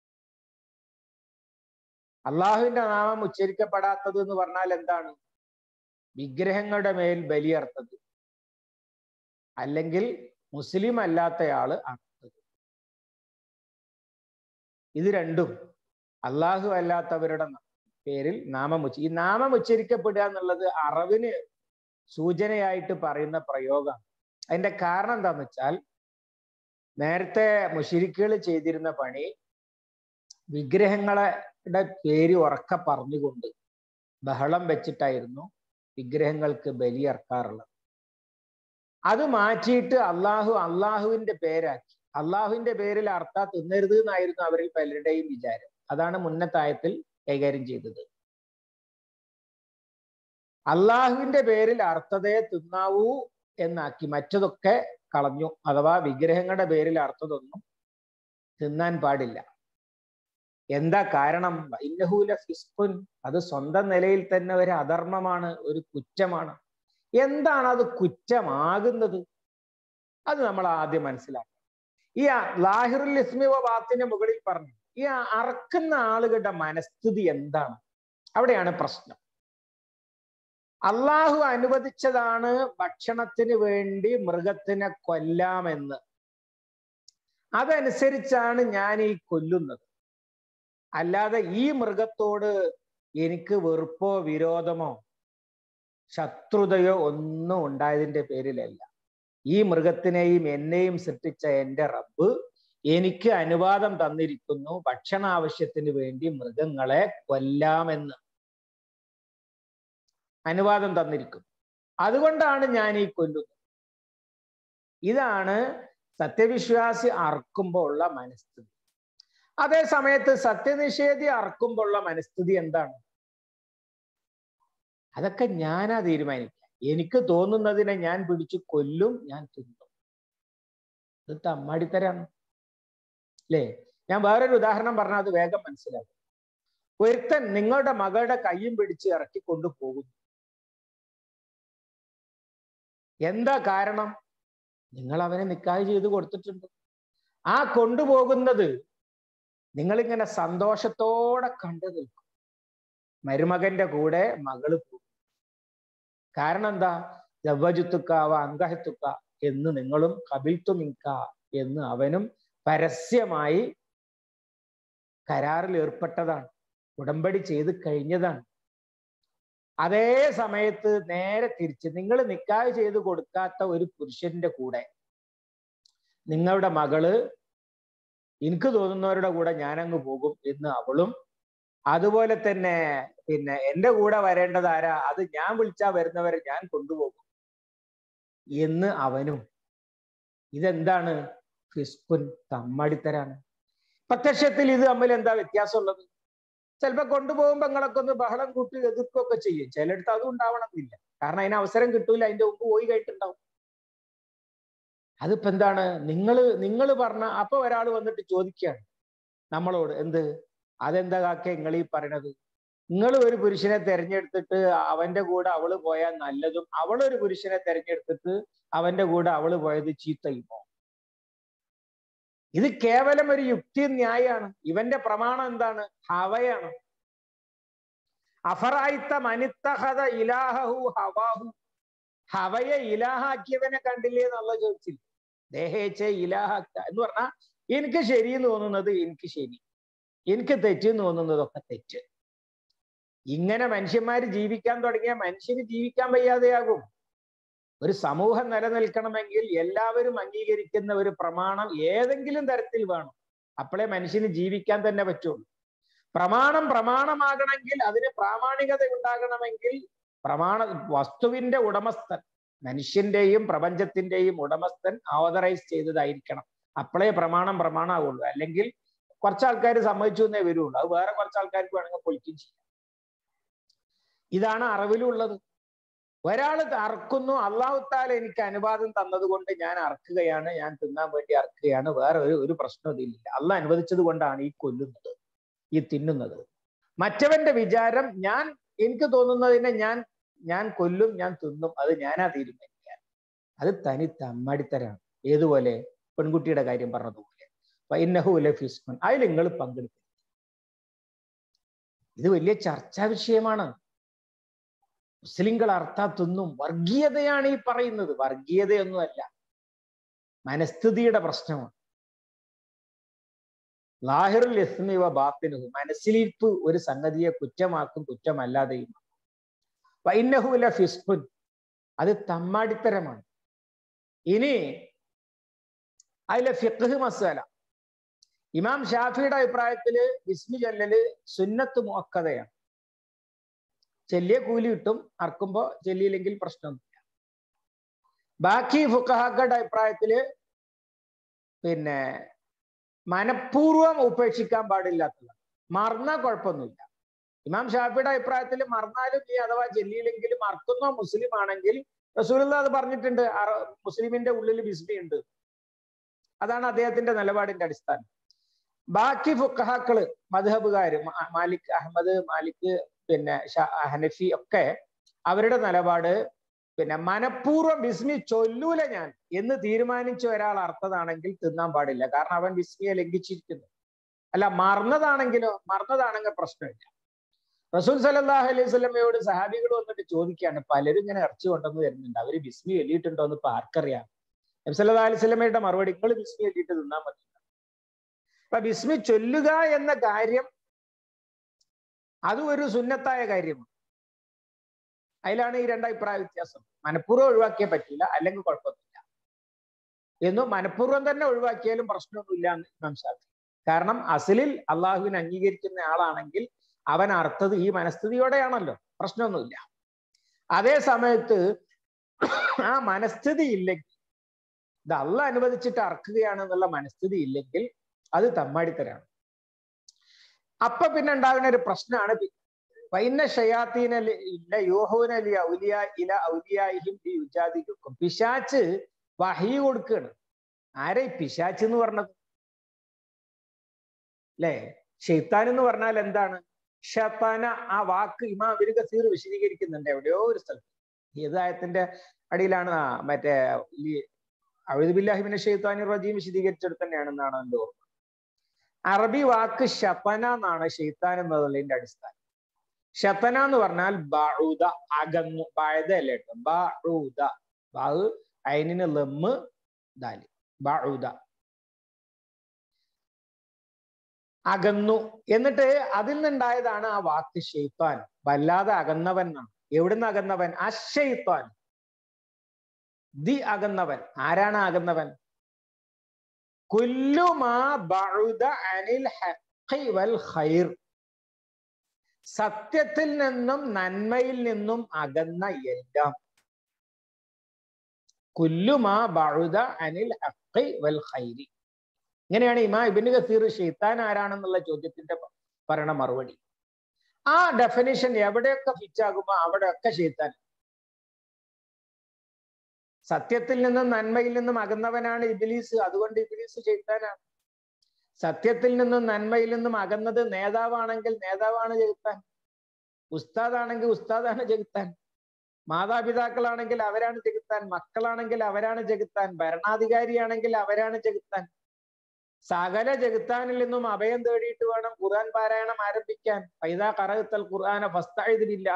അള്ളാഹുവിന്റെ നാമം ഉച്ചരിക്കപ്പെടാത്തത് എന്ന് പറഞ്ഞാൽ എന്താണ് വിഗ്രഹങ്ങളുടെ മേൽ ബലിയർത്തത് അല്ലെങ്കിൽ മുസ്ലിം അല്ലാത്തയാള് അർത്ഥത് ഇത് രണ്ടും അള്ളാഹു അല്ലാത്തവരുടെ പേരിൽ നാമം ഉച്ച ഈ നാമം ഉച്ചരിക്കപ്പെടുക എന്നുള്ളത് അറവിന് സൂചനയായിട്ട് പറയുന്ന പ്രയോഗമാണ് അതിന്റെ കാരണം എന്താന്ന് വെച്ചാൽ നേരത്തെ മുഷിരിക്കുകൾ ചെയ്തിരുന്ന പണി വിഗ്രഹങ്ങളുടെ പേര് ഉറക്കെ പറഞ്ഞുകൊണ്ട് ബഹളം വെച്ചിട്ടായിരുന്നു വിഗ്രഹങ്ങൾക്ക് ബലിയർക്കാറുള്ളത് അത് മാറ്റിയിട്ട് അള്ളാഹു അള്ളാഹുവിന്റെ പേരാക്കി അള്ളാഹുവിന്റെ പേരിൽ അർത്ഥ തിന്നരുത് എന്നായിരുന്നു അവരിൽ പലരുടെയും വിചാരം അതാണ് മുന്നത്തായത്തിൽ കൈകാര്യം ചെയ്തത് അള്ളാഹുവിന്റെ പേരിൽ അർത്ഥതയെ തിന്നാവൂ എന്നാക്കി മറ്റതൊക്കെ കളഞ്ഞു അഥവാ വിഗ്രഹങ്ങളുടെ പേരിൽ അർത്ഥതൊന്നും തിന്നാൻ പാടില്ല എന്താ കാരണം ഇന്നഹൂല ഫിസ്കുൻ അത് സ്വന്തം നിലയിൽ തന്നെ ഒരു അധർമ്മമാണ് ഒരു കുറ്റമാണ് എന്താണ് അത് കുറ്റമാകുന്നത് അത് നമ്മൾ ആദ്യം മനസ്സിലാക്കണം ഈ ലാഹിറുൽ ഇസ്മി ബാത്തിന് മുകളിൽ പറഞ്ഞു ഈ അറക്കുന്ന ആളുകളുടെ മനസ്ഥിതി എന്താണ് അവിടെയാണ് പ്രശ്നം അള്ളാഹു അനുവദിച്ചതാണ് ഭക്ഷണത്തിന് വേണ്ടി മൃഗത്തിനെ കൊല്ലാമെന്ന് അതനുസരിച്ചാണ് ഞാൻ ഈ കൊല്ലുന്നത് അല്ലാതെ ഈ മൃഗത്തോട് എനിക്ക് വെറുപ്പോ വിരോധമോ ശത്രുതയോ ഒന്നും ഉണ്ടായതിന്റെ പേരിലല്ല ഈ മൃഗത്തിനെയും എന്നെയും സൃഷ്ടിച്ച എൻ്റെ റബ്ബ് എനിക്ക് അനുവാദം തന്നിരിക്കുന്നു ഭക്ഷണ ആവശ്യത്തിന് വേണ്ടി മൃഗങ്ങളെ കൊല്ലാമെന്ന് അനുവാദം തന്നിരിക്കുന്നു അതുകൊണ്ടാണ് ഞാൻ ഈ കൊല്ലുന്നത് ഇതാണ് സത്യവിശ്വാസി അറക്കുമ്പോൾ ഉള്ള മനസ്ഥിതി അതേ സമയത്ത് സത്യനിഷേധി അറക്കുമ്പോൾ ഉള്ള മനസ്ഥിതി എന്താണ് അതൊക്കെ ഞാനാ തീരുമാനിക്കുക എനിക്ക് തോന്നുന്നതിനെ ഞാൻ പിടിച്ചു കൊല്ലും ഞാൻ തിന്നും ഇത് തമ്മാടിത്തരാണ് അല്ലേ ഞാൻ വേറൊരു ഉദാഹരണം പറഞ്ഞാൽ അത് വേഗം മനസ്സിലാകും ഒരുത്തൻ നിങ്ങളുടെ മകളുടെ കയ്യും പിടിച്ച് ഇറക്കി കൊണ്ടുപോകുന്നു എന്താ കാരണം നിങ്ങൾ അവനെ നിക്കാഹ് ചെയ്ത് കൊടുത്തിട്ടുണ്ട് ആ കൊണ്ടുപോകുന്നത് നിങ്ങളിങ്ങനെ സന്തോഷത്തോടെ കണ്ടു നിൽക്കും മരുമകന്റെ കൂടെ മകള് പോകും കാരണം എന്താ ജവ്വജുത്തുക്കാവ അങ്കഹത്തുക്ക എന്ന് നിങ്ങളും കബിൽത്തു മിങ്ക എന്ന് അവനും പരസ്യമായി കരാറിൽ ഏർപ്പെട്ടതാണ് ഉടമ്പടി ചെയ്ത് കഴിഞ്ഞതാണ് അതേ സമയത്ത് നേരെ തിരിച്ച് നിങ്ങൾ നിക്കാഹ് ചെയ്ത് കൊടുക്കാത്ത ഒരു പുരുഷന്റെ കൂടെ നിങ്ങളുടെ മകള് എനിക്ക് തോന്നുന്നവരുടെ കൂടെ ഞാനങ്ങ് പോകും എന്ന് അവളും അതുപോലെ തന്നെ പിന്നെ എൻ്റെ കൂടെ വരേണ്ടത് ആരാ അത് ഞാൻ വിളിച്ചാ വരുന്നവരെ ഞാൻ കൊണ്ടുപോകും എന്ന് അവനും ഇതെന്താണ് ഫിസ്കുൻ തമ്മടിത്തരാണ് പ്രത്യക്ഷത്തിൽ ഇത് തമ്മിൽ എന്താ വ്യത്യാസമുള്ളത് ചിലപ്പോ കൊണ്ടുപോകുമ്പോ നിങ്ങളൊക്കെ ഒന്ന് ബഹളം കൂട്ടി എതിർക്കുകയൊക്കെ ചെയ്യും ചിലയിടത്ത് അതും ഉണ്ടാവണമെന്നില്ല കാരണം അതിന് അവസരം കിട്ടൂല അതിന്റെ മുമ്പ് പോയി കഴിഞ്ഞിട്ടുണ്ടാവും അതിപ്പോ എന്താണ് നിങ്ങൾ നിങ്ങൾ പറഞ്ഞ അപ്പൊ ഒരാൾ വന്നിട്ട് ചോദിക്കുകയാണ് നമ്മളോട് എന്ത് അതെന്താ കാക്ക നിങ്ങൾ ഈ പറയണത് നിങ്ങൾ ഒരു പുരുഷനെ തെരഞ്ഞെടുത്തിട്ട് അവന്റെ കൂടെ അവള് പോയാൽ നല്ലതും അവളൊരു പുരുഷനെ തെരഞ്ഞെടുത്തിട്ട് അവന്റെ കൂടെ അവള് പോയത് ചീത്തയുമോ ഇത് കേവലം ഒരു യുക്തി ന്യായാണ് ഇവന്റെ പ്രമാണം എന്താണ് ഹവയാണ് അഫറായിത്ത മനിത്തഹത ഇലാഹു ഹവാഹു ഹവയെ ഇലാഹാക്കിയവനെ കണ്ടില്ലേ എന്നുള്ള ചോദിച്ചില്ല ദേഹേച്ച ഇലാഹാക്ക എന്ന് പറഞ്ഞാൽ എനിക്ക് ശരി എന്ന് തോന്നുന്നത് എനിക്ക് ശരി എനിക്ക് തെറ്റ് എന്ന് തോന്നുന്നതൊക്കെ തെറ്റ് ഇങ്ങനെ മനുഷ്യന്മാര് ജീവിക്കാൻ തുടങ്ങിയ മനുഷ്യന് ജീവിക്കാൻ വയ്യാതെയാകും ഒരു സമൂഹം നിലനിൽക്കണമെങ്കിൽ എല്ലാവരും അംഗീകരിക്കുന്ന ഒരു പ്രമാണം ഏതെങ്കിലും തരത്തിൽ വേണം അപ്പോഴേ മനുഷ്യന് ജീവിക്കാൻ തന്നെ പറ്റുള്ളൂ പ്രമാണം പ്രമാണമാകണമെങ്കിൽ അതിന് പ്രാമാണികത ഉണ്ടാകണമെങ്കിൽ പ്രമാണ വസ്തുവിന്റെ ഉടമസ്ഥൻ മനുഷ്യന്റെയും പ്രപഞ്ചത്തിന്റെയും ഉടമസ്ഥൻ ഓതറൈസ് ചെയ്തതായിരിക്കണം അപ്പോഴേ പ്രമാണം പ്രമാണമാവുള്ളൂ അല്ലെങ്കിൽ കുറച്ച് ആൾക്കാർ സമ്മതിച്ചു എന്നേ വരുള്ളൂ അത് വേറെ കുറച്ച് ആൾക്കാർക്ക് വേണമെങ്കിൽ പൊളിക്കുകയും ചെയ്യാം ഇതാണ് അറിവിലുള്ളത് ഒരാൾ അറക്കുന്നു അള്ളാഹുത്താല എനിക്ക് അനുവാദം തന്നതുകൊണ്ട് ഞാൻ അറക്കുകയാണ് ഞാൻ തിന്നാൻ വേണ്ടി അറക്കുകയാണ് വേറെ ഒരു ഒരു പ്രശ്നം ഇതിലില്ല അള്ളാഹ് അനുവദിച്ചത് കൊണ്ടാണ് ഈ കൊല്ലുന്നത് ഈ തിന്നുന്നത് മറ്റവന്റെ വിചാരം ഞാൻ എനിക്ക് തോന്നുന്നതിനെ ഞാൻ ഞാൻ കൊല്ലും ഞാൻ തിന്നും അത് ഞാനാ തീരുമാനിക്കാൻ അത് തനി തമ്മടിത്തരാണ് ഏതുപോലെ പെൺകുട്ടിയുടെ കാര്യം പറഞ്ഞതുപോലെ വൈനഹുലെ ഫിസ്മൻ അതിൽ നിങ്ങൾ പങ്കെടുക്കും ഇത് വലിയ ചർച്ചാ വിഷയമാണ് മുസ്ലിങ്ങൾ അർത്ഥാത്തൊന്നും വർഗീയതയാണ് ഈ പറയുന്നത് വർഗീയതയൊന്നുമല്ല മനസ്ഥിതിയുടെ പ്രശ്നമാണ് ലാഹിറുൽ ഇസ്മിവ ബാത്തിനുഹു മനസ്സിലിരിപ്പ് ഒരു സംഗതിയെ കുറ്റമാക്കും കുറ്റമല്ലാതെയും വൈനഹുല ഫിസ്ഫുൻ അത് തമ്മാടിത്തരമാണ് ഇനി അതിലെ ഫിഖ് മസാല ഇമാം ഷാഫിയുടെ അഭിപ്രായത്തില് വിസ്മി ചൊല്ലല് സുന്നത്ത് മുക്കതയാണ് ചെല്ലിയ കൂലി കിട്ടും അറക്കുമ്പോ ചെല്ലിയില്ലെങ്കിൽ പ്രശ്നമൊന്നുമില്ല ബാക്കി ഫുക്കഹാക്കളുടെ അഭിപ്രായത്തില് പിന്നെ മനഃപൂർവ്വം ഉപേക്ഷിക്കാൻ പാടില്ലാത്തതാണ് മറന്നാ കുഴപ്പമൊന്നുമില്ല ഇമാം ഷാഫിയുടെ അഭിപ്രായത്തിൽ മറന്നാലും ഈ അഥവാ ചെല്ലിയില്ലെങ്കിലും അർക്കുന്ന മുസ്ലിം ആണെങ്കിൽ റസൂലുള്ള അത് പറഞ്ഞിട്ടുണ്ട് അറ- മുസ്ലിമിന്റെ ഉള്ളിൽ ബിസ്മി ഉണ്ട് അതാണ് അദ്ദേഹത്തിന്റെ നിലപാടിന്റെ അടിസ്ഥാനം ബാക്കി ഫുക്കഹാക്കള് മധുഹബുകാര് മാ- മാലിക് അഹമ്മദ് മാലിക് പിന്നെ ഷാ- ഹനഫി ഒക്കെ അവരുടെ നിലപാട് പിന്നെ മനഃപൂർവ്വം ബിസ്മി ചൊല്ലൂല ഞാൻ എന്ന് തീരുമാനിച്ച ഒരാൾ അർത്ഥതാണെങ്കിൽ തിന്നാൻ പാടില്ല കാരണം അവൻ ബിസ്മിയെ ലംഘിച്ചിരിക്കുന്നു അല്ല മറന്നതാണെങ്കിലോ മറന്നതാണെങ്കിൽ പ്രശ്നമില്ല റസൂൽ സല്ലല്ലാഹു അലൈഹി സ്വലമയോട് സഹാബികൾ വന്നിട്ട് ചോദിക്കുകയാണ് പലരും ഇങ്ങനെ ഇറച്ചി കൊണ്ടുവന്ന് വരുന്നുണ്ട് അവര് ബിസ്മി എല്ലിയിട്ടുണ്ടോ എന്ന് ഇപ്പൊ ആർക്കറിയാം നബി സല്ലല്ലാഹു അലൈഹി സ്വലമയുടെ മറുപടി നിങ്ങൾ ബിസ്മി എല്ലിയിട്ട് തിന്നാൻ മതി അപ്പൊ ബിസ്മി ചൊല്ലുക എന്ന കാര്യം അതും ഒരു സുന്നത്തായ കാര്യമാണ് അതിലാണ് ഈ രണ്ടഭിപ്രായ വ്യത്യാസം മനഃപൂർവ്വം ഒഴിവാക്കിയേ പറ്റില്ല അല്ലെങ്കിൽ കുഴപ്പമൊന്നുമില്ല എന്നു മനഃപൂർവ്വം തന്നെ ഒഴിവാക്കിയാലും പ്രശ്നമൊന്നുമില്ല എന്ന് ഇമാം ഷാഫി കാരണം അസലിൽ അള്ളാഹുവിനെ അംഗീകരിക്കുന്ന ആളാണെങ്കിൽ അവൻ അർത്ഥത് ഈ മനസ്ഥിതിയോടെയാണല്ലോ പ്രശ്നമൊന്നുമില്ല അതേ സമയത്ത് ആ മനസ്ഥിതി ഇല്ലെങ്കിൽ ഇത് അള്ള അനുവദിച്ചിട്ട് അറക്കുകയാണെന്നുള്ള മനസ്ഥിതി ഇല്ലെങ്കിൽ അത് തമ്മാടിത്തരാണ് അപ്പൊ പിന്നെ ഉണ്ടാകുന്ന ഒരു പ്രശ്നമാണ് വൈന്ന ഷയാത്തീന ഇല്ല യൂഹൂന ലി ഔലിയ ഇല ഔലിയായിഹിം ലി യുജാദിക്കും പിശാച്ച് വഹി കൊടുക്കുകയാണ് ആരെ ഈ പിശാച്ച് എന്ന് പറഞ്ഞത് അല്ലേ ഷെയ്ത്താൻ എന്ന് പറഞ്ഞാൽ എന്താണ് ഷത്താന ആ വാക്ക് ഇമാ അബിൻ കസീർ വിശദീകരിക്കുന്നുണ്ട് എവിടെയോ ഒരു സ്ഥലത്ത് ഹിദായത്തിന്റെ അടിയിലാണ് ആ മറ്റേ ഈ അഴുദുബില്ലാഹിബിന്റെ ഷെയ്ത്താനി റജീം വിശദീകരിച്ചെടുത്ത് തന്നെയാണെന്നാണ് എന്റെ ഓർമ്മ അറബി വാക്ക് ഷത്തന എന്നാണ് ഷെയ്ത്താൻ എന്നതിന്റെ അടിസ്ഥാനം ഷത്തന എന്ന് പറഞ്ഞാൽ ബഊദ അകന്നു ബാഴത അല്ല കേട്ടോ ബഊദ ബാഹ് അയിനിന് ലമ്മ് ദാലി ബഊദ അകന്നു എന്നിട്ട് അതിൽ നിന്നുണ്ടായതാണ് ആ വാക്ക് ഷെയ്ത്താൻ വല്ലാതെ അകന്നവൻ എന്നാണ് എവിടുന്ന് അകന്നവൻ അഷെയ്ത്താൻ ദി അകന്നവൻ ആരാണ് അകന്നവൻ കുല്ലുമാ ബഉദ അനിൽ ഹഖി വൽ ഖൈർ സത്യത്തിൽ നിന്നും നന്മയിൽ നിന്നും അകന്ന എല്ലാം കുല്ലുമാ ബഉദ അനിൽ ഹഖി വൽ ഖൈരി ഇങ്ങനെയാണ് ഇമാ ഇബിന് കസീർ ഷെയ്ത്താൻ ആരാണെന്നുള്ള ചോദ്യത്തിന്റെ പറയണ മറുപടി ആ ഡെഫിനിഷൻ എവിടെയൊക്കെ ഫിറ്റാകുമോ അവിടെയൊക്കെ ഷെയ്ത്താൻ സത്യത്തിൽ നിന്നും നന്മയിൽ നിന്നും അകന്നവനാണ് ഇബിലീസ് അതുകൊണ്ട് ഇബിലീസ് ചെയ്താനാണ് സത്യത്തിൽ നിന്നും നന്മയിൽ നിന്നും അകന്നത് നേതാവാണെങ്കിൽ നേതാവാണ് ജഗത്താൻ ഉസ്താദാണെങ്കിൽ ഉസ്താദാണ് ജഗത്താൻ മാതാപിതാക്കളാണെങ്കിൽ അവരാണ് ജഗത്താൻ മക്കളാണെങ്കിൽ അവരാണ് ജഗത്താൻ ഭരണാധികാരിയാണെങ്കിൽ അവരാണ് ജഗത്താൻ സകല ജഗത്താനിൽ നിന്നും അഭയം തേടിയിട്ട് വേണം ഖുർആൻ പാരായണം ആരംഭിക്കാൻ പൈതാ കറകത്തൽ ഖുർആന ഫസ്തായതില്ല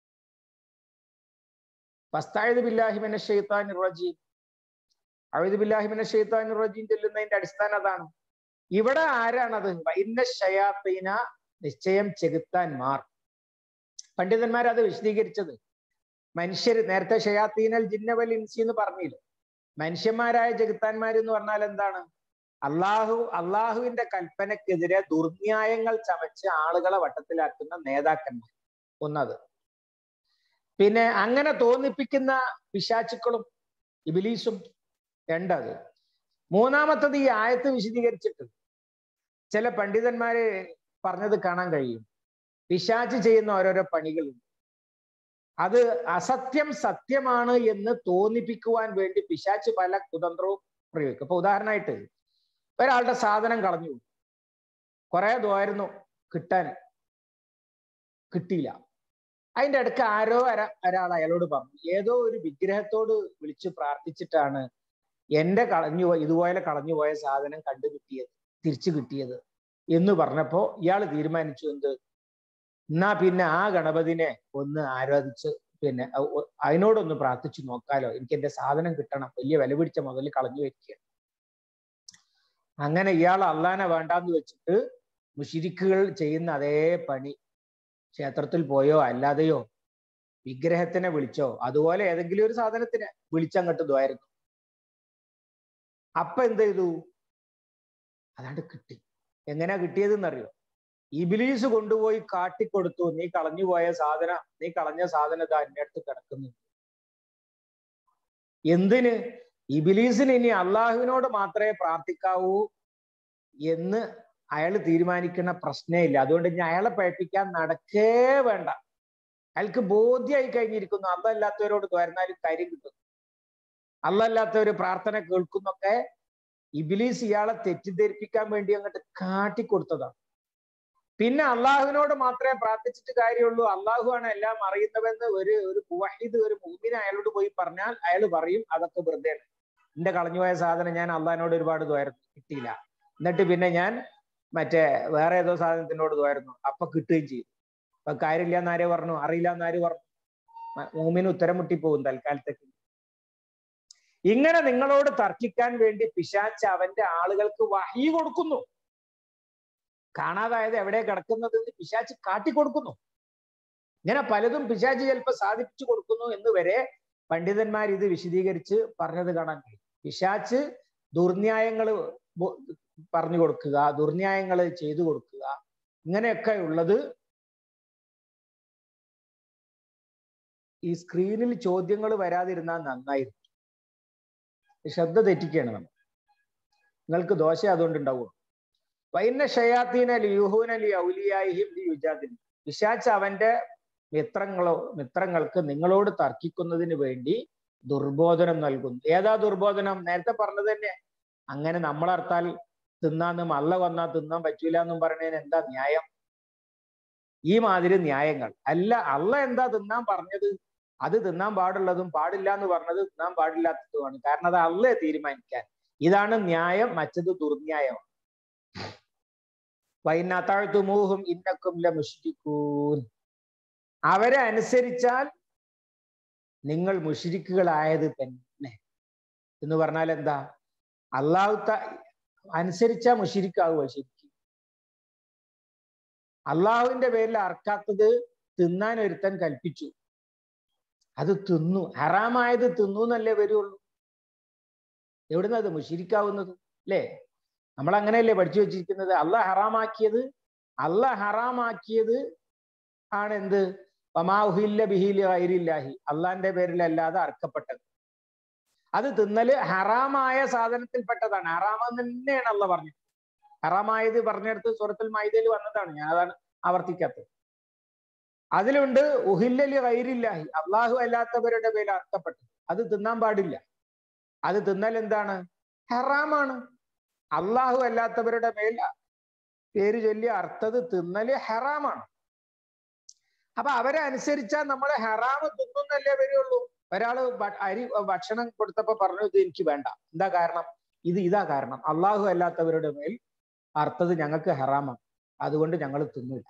ഫസ്തായത് ബില്ലാഹിമിനെ ഷെയ്ത്താൻ റജീം അഴുത് ബില്ലാഹിമിനെ ഷെയ്ത്താൻ റജീം ചെല്ലുന്നതിന്റെ അടിസ്ഥാനം അതാണ് ഇവിടെ ആരാണത് വൈന്ന ഷയാത്തീന നിശ്ചയം ചെകുത്താൻമാർ പണ്ഡിതന്മാർ അത് വിശദീകരിച്ചത് മനുഷ്യർ നേരത്തെ ഷയാത്തീനൽ ജിന്നവൽ ഇൻസി എന്ന് പറഞ്ഞില്ല മനുഷ്യന്മാരായ ജഗത്താന്മാർ എന്ന് പറഞ്ഞാൽ എന്താണ് അള്ളാഹു അള്ളാഹുവിന്റെ കൽപ്പനക്കെതിരെ ദുർന്യായങ്ങൾ ചമച്ച് ആളുകളെ വട്ടത്തിലാക്കുന്ന നേതാക്കന്മാർ ഒന്നത് പിന്നെ അങ്ങനെ തോന്നിപ്പിക്കുന്ന പിശാച്ചുക്കളും ഇബിലീസും രണ്ടത് മൂന്നാമത്തത് ഈ ആയത്ത് വിശദീകരിച്ചിട്ട് ചില പണ്ഡിതന്മാര് പറഞ്ഞത് കാണാൻ കഴിയും പിശാച്ച് ചെയ്യുന്ന ഓരോരോ പണികളുണ്ട് അത് അസത്യം സത്യമാണ് എന്ന് തോന്നിപ്പിക്കുവാൻ വേണ്ടി പിശാച്ച് പല കുതന്ത്രവും പ്രയോഗിക്കും അപ്പൊ ഉദാഹരണമായിട്ട് ഒരാളുടെ സാധനം കളഞ്ഞു കുറെ ദ്വായിരുന്നു കിട്ടാൻ കിട്ടിയില്ല അതിന്റെ അടുക്ക് ആരോ ഒരാൾ അയാളോട് പറഞ്ഞു ഏതോ ഒരു വിഗ്രഹത്തോട് വിളിച്ചു പ്രാർത്ഥിച്ചിട്ടാണ് എന്റെ കളഞ്ഞു ഇതുപോലെ കളഞ്ഞുപോയ സാധനം കണ്ടു കിട്ടിയത് തിരിച്ചു കിട്ടിയത് എന്ന് പറഞ്ഞപ്പോ ഇയാൾ തീരുമാനിച്ചു എന്ത് എന്നാ പിന്നെ ആ ഗണപതിനെ ഒന്ന് ആരാധിച്ച് പിന്നെ അതിനോടൊന്ന് പ്രാർത്ഥിച്ചു നോക്കാലോ എനിക്ക് എന്റെ സാധനം കിട്ടണം വലിയ വില പിടിച്ച മുതൽ കളഞ്ഞു വെക്കുക അങ്ങനെ ഇയാൾ അള്ളാനെ വേണ്ടാന്ന് വെച്ചിട്ട് മുഷിരിക്കുകൾ ചെയ്യുന്ന അതേ പണി ക്ഷേത്രത്തിൽ പോയോ അല്ലാതെയോ വിഗ്രഹത്തിനെ വിളിച്ചോ അതുപോലെ ഏതെങ്കിലും ഒരു സാധനത്തിനെ വിളിച്ചങ്ങോട്ട് ദ്വായിരുന്നു അപ്പൊ എന്ത് ചെയ്തു അതാണ്ട് കിട്ടി എങ്ങനെയാ കിട്ടിയതെന്നറിയോ ഇബിലീസ് കൊണ്ടുപോയി കാട്ടിക്കൊടുത്തു നീ കളഞ്ഞുപോയ സാധന നീ കളഞ്ഞ സാധനം ഇതാ എന്റെ അടുത്ത് കിടക്കുന്നു എന്തിന് ഇബിലീസിന് ഇനി അള്ളാഹുവിനോട് മാത്രമേ പ്രാർത്ഥിക്കാവൂ എന്ന് അയാൾ തീരുമാനിക്കുന്ന പ്രശ്നേ ഇല്ല അതുകൊണ്ട് ഇനി അയാളെ പഴപ്പിക്കാൻ നടക്കേ വേണ്ട അയാൾക്ക് ബോധ്യമായി കഴിഞ്ഞിരിക്കുന്നു അല്ലല്ലാത്തവരോട് തുറന്നാലും കാര്യം കിട്ടും അല്ലല്ലാത്തവര് പ്രാർത്ഥന കേൾക്കുന്നൊക്കെ ഇബിലീസ് ഇയാളെ തെറ്റിദ്ധരിപ്പിക്കാൻ വേണ്ടി അങ്ങോട്ട് കാട്ടിക്കൊടുത്തതാണ് പിന്നെ അള്ളാഹുവിനോട് മാത്രമേ പ്രാർത്ഥിച്ചിട്ട് കാര്യമുള്ളൂ അള്ളാഹു ആണ് എല്ലാം അറിയുന്നവെന്ന് ഒരു ഒരു മുവഹിദ് ഒരു മുഹ്മിന് അയാളോട് പോയി പറഞ്ഞാൽ അയാൾ പറയും അതൊക്കെ വെറുതെയാണ് എന്റെ കളഞ്ഞുപോയ സാധനം ഞാൻ അള്ളാഹിനോട് ഒരുപാട് ദ്വായിരുന്നു കിട്ടിയില്ല എന്നിട്ട് പിന്നെ ഞാൻ മറ്റേ വേറെ ഏതോ സാധനത്തിനോട് ദ്വായിരുന്നു അപ്പൊ കിട്ടുകയും ചെയ്തു അപ്പൊ കാര്യമില്ല എന്നാര് പറഞ്ഞു അറിയില്ല എന്നാര് പറഞ്ഞു മൂമിന് ഉത്തരം മുട്ടിപ്പോകും തൽക്കാലത്തേക്ക് ഇങ്ങനെ നിങ്ങളോട് തർക്കിക്കാൻ വേണ്ടി പിശാച്ച് അവന്റെ ആളുകൾക്ക് വഹി കൊടുക്കുന്നു കാണാതായത് എവിടെ കിടക്കുന്നത് എന്ന് പിശാച്ച് കാട്ടിക്കൊടുക്കുന്നു ഇങ്ങനെ പലതും പിശാച്ച് ചിലപ്പോൾ സാധിപ്പിച്ചു കൊടുക്കുന്നു എന്ന് വരെ പണ്ഡിതന്മാർ ഇത് വിശദീകരിച്ച് പറഞ്ഞത് കാണാൻ കഴിയും പിശാച്ച് ദുർന്യായങ്ങൾ പറഞ്ഞു കൊടുക്കുക ദുർന്യായങ്ങൾ ചെയ്തു കൊടുക്കുക ഇങ്ങനെയൊക്കെ ഉള്ളത് ഈ സ്ക്രീനിൽ ചോദ്യങ്ങൾ വരാതിരുന്നാൽ നന്നായിരുന്നു ശ്രദ്ധ തെറ്റിക്കുകയാണ് നമ്മൾ നിങ്ങൾക്ക് ദോശ അതുകൊണ്ട് ഉണ്ടാവുക വൈന്ന ഷയാത്തീന ലിയുഹൂന ലി ഔലിയായിഹിം ലി യുജാദിൻ പിശാച്ച് അവന്റെ മിത്രങ്ങളോ മിത്രങ്ങൾക്ക് നിങ്ങളോട് തർക്കിക്കുന്നതിന് വേണ്ടി ദുർബോധനം നൽകുന്നു ഏതാ ദുർബോധനം നേരത്തെ പറഞ്ഞത് തന്നെ അങ്ങനെ നമ്മളർത്താൽ തിന്നാന്നും അല്ല വന്നാൽ തിന്നാൻ പറ്റൂല എന്നും പറയുന്നതിന് എന്താ ന്യായം ഈ മാതിരി ന്യായങ്ങൾ അല്ല അല്ല എന്താ തിന്നാൻ പറഞ്ഞത് അത് തിന്നാൻ പാടുള്ളതും പാടില്ല എന്ന് പറഞ്ഞത് തിന്നാൻ പാടില്ലാത്തതുമാണ് കാരണം അത് അല്ലേ തീരുമാനിക്കാൻ ഇതാണ് ന്യായം മറ്റത് ദുർന്യായമാണ് വൈനാത്താഴ്ത്തുമൂഹും ഇന്നക്കും ല മുഷ്രിക്കൂൻ അവരെ അനുസരിച്ചാൽ നിങ്ങൾ മുഷിരിക്കുകളായത് തന്നെ എന്ന് പറഞ്ഞാൽ എന്താ അള്ളാഹു അനുസരിച്ചാ മുഷിരിക്കാവുക ശരിക്കും അള്ളാഹുവിന്റെ പേരിൽ അറക്കാത്തത് തിന്നാൻ ഒരുത്തൻ കൽപ്പിച്ചു അത് തിന്നു ഹറാമായത് തിന്നു എന്നല്ലേ വരുള്ളൂ എവിടുന്ന അത് മുഷിരിക്കാവുന്നത് അല്ലേ നമ്മൾ അങ്ങനെയല്ലേ പഠിച്ചു വെച്ചിരിക്കുന്നത് അല്ല ഹറാമാക്കിയത് അല്ല ഹറാമാക്കിയത് ആണ് എന്ത് വമാഹുല്ല ബിഹിലി ഐരില്ലാഹി അള്ളാന്റെ പേരിലല്ലാതെ അർക്കപ്പെട്ടത് അത് തിന്നല് ഹറാമായ സാധനത്തിൽപ്പെട്ടതാണ് ഹറാമെന്ന് തന്നെയാണ് അല്ല പറഞ്ഞത് ഹറാമായത് പറഞ്ഞെടുത്ത് സുറത്തിൽ മൈദയിൽ വന്നതാണ് ഞാൻ അതാണ് ആവർത്തിക്കാത്തത് അതിലുണ്ട് ഉഹില്ലലി ഐരില്ലാഹി അള്ളാഹു അല്ലാത്തവരുടെ പേരിൽ അർത്ഥപ്പെട്ടത് അത് തിന്നാൻ പാടില്ല അത് തിന്നൽ എന്താണ് ഹറാമാണ് അള്ളാഹു അല്ലാത്തവരുടെ മേൽ പേര് ചൊല്ലി അർത്ഥത് തിന്നല് ഹറാമാണ് അപ്പൊ അവരെ അനുസരിച്ചാൽ നമ്മൾ ഹറാമ് തിന്നുന്നല്ലേ വരുള്ളൂ ഒരാള് അരി ഭക്ഷണം കൊടുത്തപ്പോ പറഞ്ഞു ഇത് എനിക്ക് വേണ്ട എന്താ കാരണം ഇത് ഇതാ കാരണം അള്ളാഹു അല്ലാത്തവരുടെ മേൽ അർത്ഥത് ഞങ്ങൾക്ക് ഹറാമാണ് അതുകൊണ്ട് ഞങ്ങൾ തിന്നില്ല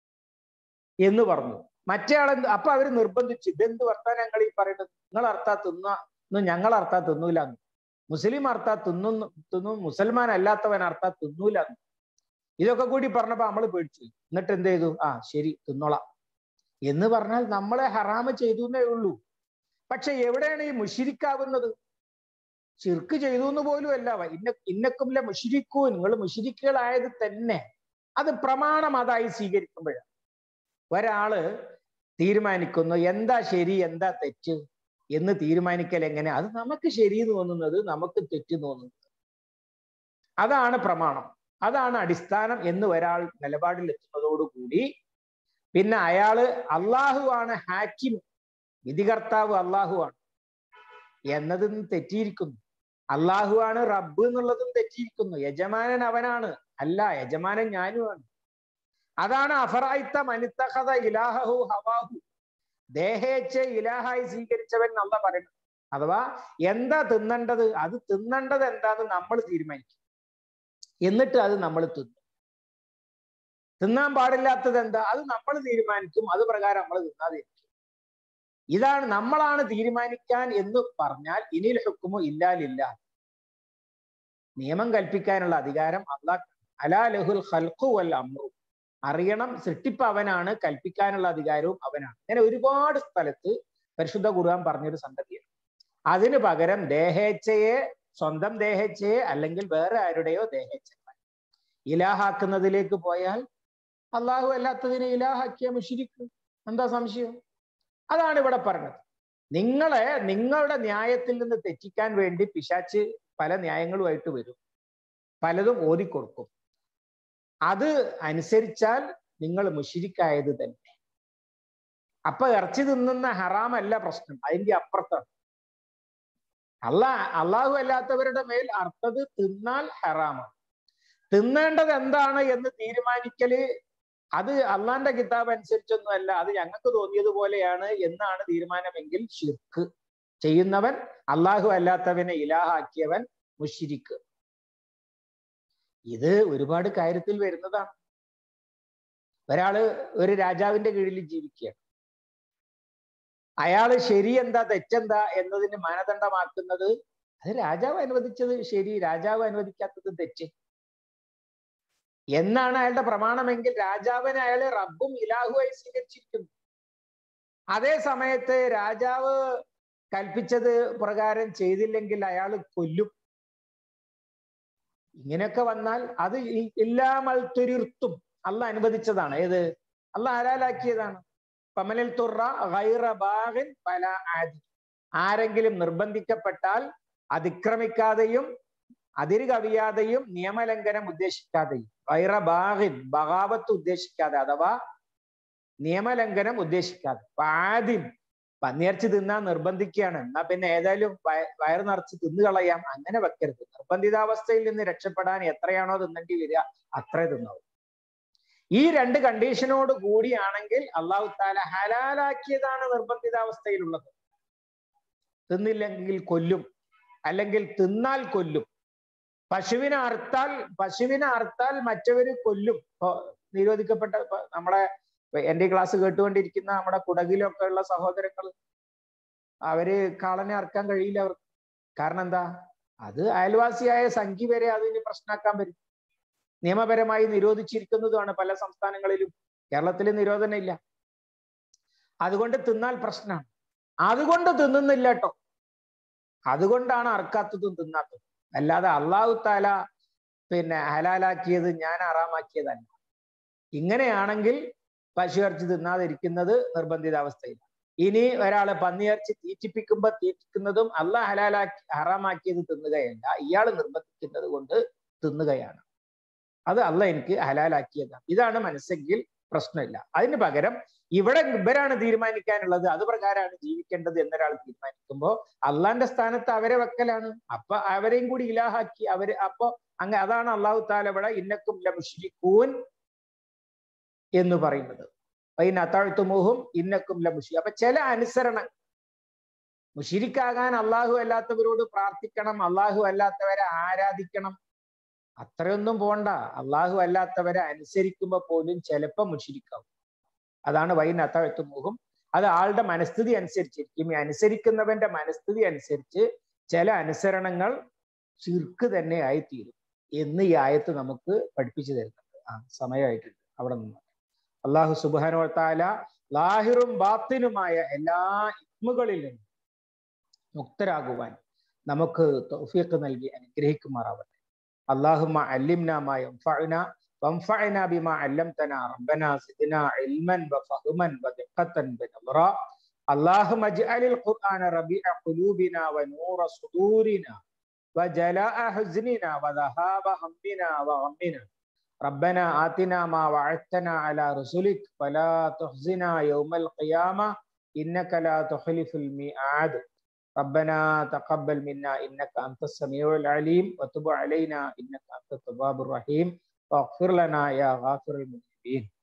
എന്ന് പറഞ്ഞു മറ്റേ ആളെന്ത് അപ്പൊ അവര് നിർബന്ധിച്ചു ഇതെന്ത് വർത്താൻ ഞങ്ങൾ ഈ പറയുന്നത് നിങ്ങൾ അർത്ഥ തിന്ന ഞങ്ങൾ അർത്ഥ തിന്നൂല മുസ്ലിം അർത്ഥ തിന്നു തിന്നു മുസൽമാൻ അല്ലാത്തവൻ അർത്ഥ തിന്നൂല ഇതൊക്കെ കൂടി പറഞ്ഞപ്പോ നമ്മൾ പേടിച്ചു എന്നിട്ട് എന്ത് ചെയ്തു ആ ശരി തിന്നോളാം എന്ന് പറഞ്ഞാൽ നമ്മളെ ഹറാമ് ചെയ്തു എന്നേ ഉള്ളൂ പക്ഷെ എവിടെയാണ് ഈ മുഷിരിക്കാവുന്നത് ചിർക്ക് ചെയ്തു എന്ന് പോലും അല്ല ഇന്ന ഇന്നക്കുമില്ല മുഷിരിക്കൂ നിങ്ങൾ മുഷിരിക്കുകളായത് തന്നെ അത് പ്രമാണം അതായി സ്വീകരിക്കുമ്പോഴാണ് ഒരാള് തീരുമാനിക്കുന്നു എന്താ ശരി എന്താ തെറ്റ് എന്ന് തീരുമാനിക്കൽ എങ്ങനെ അത് നമുക്ക് ശരി തോന്നുന്നത് നമുക്ക് തെറ്റ് തോന്നുന്നത് അതാണ് പ്രമാണം അതാണ് അടിസ്ഥാനം എന്ന് ഒരാൾ നിലപാടിൽ എത്തുന്നതോടുകൂടി പിന്നെ അയാള് അള്ളാഹു ആണ് ഹാക്കിം വിധികർത്താവ് അള്ളാഹു ആണ് എന്നതും തെറ്റിയിരിക്കുന്നു അള്ളാഹു ആണ് റബ്ബ് എന്നുള്ളതും തെറ്റിയിരിക്കുന്നു യജമാനൻ അവനാണ് അല്ല യജമാനൻ ഞാനുമാണ് അതാണ് അഫറായിത്ത മനിത്തഹത ഇലാഹു ഹവാഹു ദേഹേച്ഛ ഇലാഹായി സ്വീകരിച്ചവൻ നല്ല പറയുന്നത് അഥവാ എന്താ തിന്നേണ്ടത് അത് തിന്നേണ്ടത് എന്താന്ന് നമ്മൾ തീരുമാനിക്കും എന്നിട്ട് അത് നമ്മൾ തിന്നും തിന്നാൻ പാടില്ലാത്തത് എന്താ അത് നമ്മൾ തീരുമാനിക്കും അത് പ്രകാരം നമ്മൾ തിന്നാതിരിക്കും ഇതാണ് നമ്മളാണ് തീരുമാനിക്കാൻ എന്ന് പറഞ്ഞാൽ ഇനിൽ ഹുക്കുമോ ഇല്ലാലില്ല നിയമം കൽപ്പിക്കാനുള്ള അധികാരം അള്ളാഹ് അലാ ലഹുൽ ഖൽഖു വൽ അമ്രു അറിയണം സൃഷ്ടിപ്പ് അവനാണ് കൽപ്പിക്കാനുള്ള അധികാരവും അവനാണ് അങ്ങനെ ഒരുപാട് സ്ഥലത്ത് പരിശുദ്ധ ഖുർആൻ പറഞ്ഞൊരു സംഗതിയാണ് അതിന് പകരം ദേഹേച്ഛയെ സ്വന്തം ദേഹേച്ഛയെ അല്ലെങ്കിൽ വേറെ ആരുടെയോ ദേഹേച്ഛ ഇലാഹാക്കുന്നതിലേക്ക് പോയാൽ അള്ളാഹു അല്ലാത്തതിനെ ഇലാഹാക്കിയ മുഷിരിക്ക് എന്താ സംശയം അതാണ് ഇവിടെ പറഞ്ഞത് നിങ്ങളെ നിങ്ങളുടെ ന്യായത്തിൽ നിന്ന് തെറ്റിക്കാൻ വേണ്ടി പിശാച്ച് പല ന്യായങ്ങളുമായിട്ട് വരും പലതും ഓതിക്കൊടുക്കും അത് അനുസരിച്ചാൽ നിങ്ങൾ മുഷിരിക്കായത് തന്നെ അപ്പൊ ഇറച്ചി തിന്നുന്ന ഹറാമല്ല പ്രശ്നം അതിന്റെ അപ്പുറത്താണ് അല്ലാ അള്ളാഹു അല്ലാത്തവരുടെ മേൽ അർത്ഥത് തിന്നാൽ ഹറാമാണ് തിന്നേണ്ടത് എന്താണ് എന്ന് തീരുമാനിക്കല് അത് അള്ളാന്റെ കിതാബ് അനുസരിച്ചൊന്നും അല്ല അത് ഞങ്ങൾക്ക് തോന്നിയതുപോലെയാണ് എന്നാണ് തീരുമാനമെങ്കിൽ ഷിർക്ക് ചെയ്യുന്നവൻ അള്ളാഹു അല്ലാത്തവനെ ഇലാഹാക്കിയവൻ മുഷിരിക്ക് ഇത് ഒരുപാട് കാര്യത്തിൽ വരുന്നതാണ് ഒരാള് ഒരു രാജാവിന്റെ കീഴിൽ ജീവിക്കുകയാണ് അയാള് ശരി എന്താ തെറ്റെന്താ എന്നതിന് മാനദണ്ഡമാക്കുന്നത് അത് രാജാവ് അനുവദിച്ചത് ശരി രാജാവ് അനുവദിക്കാത്തത് തെറ്റ് എന്നാണ് അയാളുടെ പ്രമാണമെങ്കിൽ രാജാവിനെ അയാളെ റബ്ബും ഇലാഹുവായി സ്വീകരിച്ചിരിക്കുന്നു അതേ സമയത്ത് രാജാവ് കൽപ്പിച്ചത് പ്രകാരം ചെയ്തില്ലെങ്കിൽ അയാൾ കൊല്ലും ഇങ്ങനെയൊക്കെ വന്നാൽ അത് ഇല്ലാമൽത്തുരിർത്തും അല്ല അനുവദിച്ചതാണ് ഏത് അല്ല ഹലാലാക്കിയതാണ് പമലിൽ തുറ ഗൈറ ബാഗിൻ പല ആദി ആരെങ്കിലും നിർബന്ധിക്കപ്പെട്ടാൽ അതിക്രമിക്കാതെയും അതിര് കവിയാതെയും നിയമലംഘനം ഉദ്ദേശിക്കാതെയും ഗൈറ ബാഗിൻ ബഗാവത്ത് ഉദ്ദേശിക്കാതെ അഥവാ നിയമലംഘനം ഉദ്ദേശിക്കാതെ ആദ്യം പന്നിയിറച്ചി തിന്നാൻ നിർബന്ധിക്കുകയാണ് എന്നാ പിന്നെ ഏതായാലും വയറ് നിറച്ച് തിന്നു കളയാം അങ്ങനെ വെക്കരുത് നിർബന്ധിതാവസ്ഥയിൽ നിന്ന് രക്ഷപ്പെടാൻ എത്രയാണോ തിന്നേണ്ടി വരിക അത്രേ തിന്നാവും ഈ രണ്ട് കണ്ടീഷനോട് കൂടിയാണെങ്കിൽ അള്ളാഹു താല ഹലാലാക്കിയതാണ് നിർബന്ധിതാവസ്ഥയിലുള്ളത് തിന്നില്ലെങ്കിൽ കൊല്ലും അല്ലെങ്കിൽ തിന്നാൽ കൊല്ലും പശുവിനെ അറുത്താൽ പശുവിനെ അറുത്താൽ മറ്റവര് കൊല്ലും ഇപ്പൊ നിരോധിക്കപ്പെട്ട നമ്മുടെ എന്റെ ക്ലാസ് കേട്ടുകൊണ്ടിരിക്കുന്ന നമ്മുടെ കുടകിലൊക്കെ ഉള്ള സഹോദരങ്ങൾ അവര് കാളനെ അറക്കാൻ കഴിയില്ല അവർക്ക് കാരണം എന്താ അത് അയൽവാസിയായ സംഖ്യ വരെ അതിന് പ്രശ്നമാക്കാൻ വരും നിയമപരമായി നിരോധിച്ചിരിക്കുന്നതുമാണ് പല സംസ്ഥാനങ്ങളിലും കേരളത്തിൽ നിരോധനം ഇല്ല അതുകൊണ്ട് തിന്നാൽ പ്രശ്നമാണ് അതുകൊണ്ട് തിന്നുന്നില്ല കേട്ടോ അതുകൊണ്ടാണ് അറക്കാത്തതും തിന്നാത്തതും അല്ലാതെ അള്ളാഹു താല പിന്നെ ഹലാലാക്കിയത് ഞാൻ ആറാമാക്കിയതല്ല ഇങ്ങനെയാണെങ്കിൽ പശുയിറച്ചി തിന്നാതിരിക്കുന്നത് നിർബന്ധിതാവസ്ഥയില്ല ഇനി ഒരാള് പന്നിയിറച്ചി തീറ്റിപ്പിക്കുമ്പോ തീറ്റിക്കുന്നതും അള്ളാഹ് ഹലാലാക്കി ഹറാമാക്കിയത് തിന്നുകയല്ല ഇയാൾ നിർബന്ധിക്കുന്നത് കൊണ്ട് തിന്നുകയാണ് അത് അല്ല എനിക്ക് ഹലാലാക്കിയതാണ് ഇതാണ് മനസ്സെങ്കിൽ പ്രശ്നമില്ല അതിന് പകരം ഇവിടെ ഇവരാണ് തീരുമാനിക്കാനുള്ളത് അത് പ്രകാരമാണ് ജീവിക്കേണ്ടത് എന്നൊരാൾ തീരുമാനിക്കുമ്പോൾ അള്ളാന്റെ സ്ഥാനത്ത് അവരെ വെക്കലാണ് അപ്പൊ അവരെയും കൂടി ഇലാഹാക്കി അവര് അപ്പൊ അങ്ങ് അതാണ് അള്ളാഹു താല ഇവിടെ ഇന്നക്കും ലമുഷിരിക്കൂൻ എന്ന് പറയുന്നത് അത്താഴ്ത്തുമുഹും ഇന്നക്കും ലമുഷി അപ്പൊ ചില അനുസരണം മുഷിരിക്കാകാൻ അള്ളാഹു അല്ലാത്തവരോട് പ്രാർത്ഥിക്കണം അള്ളാഹു അല്ലാത്തവരെ ആരാധിക്കണം അത്രയൊന്നും പോണ്ട അള്ളാഹു അല്ലാത്തവരെ അനുസരിക്കുമ്പോ പോലും ചിലപ്പോ മുഷിരിക്കാവും അതാണ് വൈൻ അത്താഴ്ത്തുമുഹും അത് ആളുടെ മനസ്ഥിതി അനുസരിച്ചിരിക്കും ഈ അനുസരിക്കുന്നവന്റെ മനസ്ഥിതി അനുസരിച്ച് ചില അനുസരണങ്ങൾ ചുരുക്ക് തന്നെ ആയിത്തീരും എന്ന് ഈ ആയത്ത് നമുക്ക് പഠിപ്പിച്ചു തരുന്നുണ്ട് ആ സമയമായിട്ടുണ്ട് അവിടെ നിന്ന് അള്ളാഹു സുബാനോ താല ലാഹിറും ബാത്തിനുമായ എല്ലാ ഇത്മുകളിൽ നിന്നും മുക്തരാകുവാൻ നമുക്ക് തൗഫീഖ് നൽകി അനുഗ്രഹിക്കുമാറാവട്ടെ اللهم علمنا ما ينفعنا وانفعنا بما علمتنا ربنا زدنا علما وفهما ودقة بنظرا اللهم اجعل القرآن ربيع قلوبنا ونور صدورنا وجلاء حزننا وذهاب همنا وغمنا ربنا آتنا ما وعدتنا على رسلك ولا تخزنا يوم القيامة إنك لا تخلف الميعاد ربنا تقبل منا إنك أنت السميع العليم وتب علينا إنك أنت التواب الرحيم واغفر لنا يا غافر المذنبين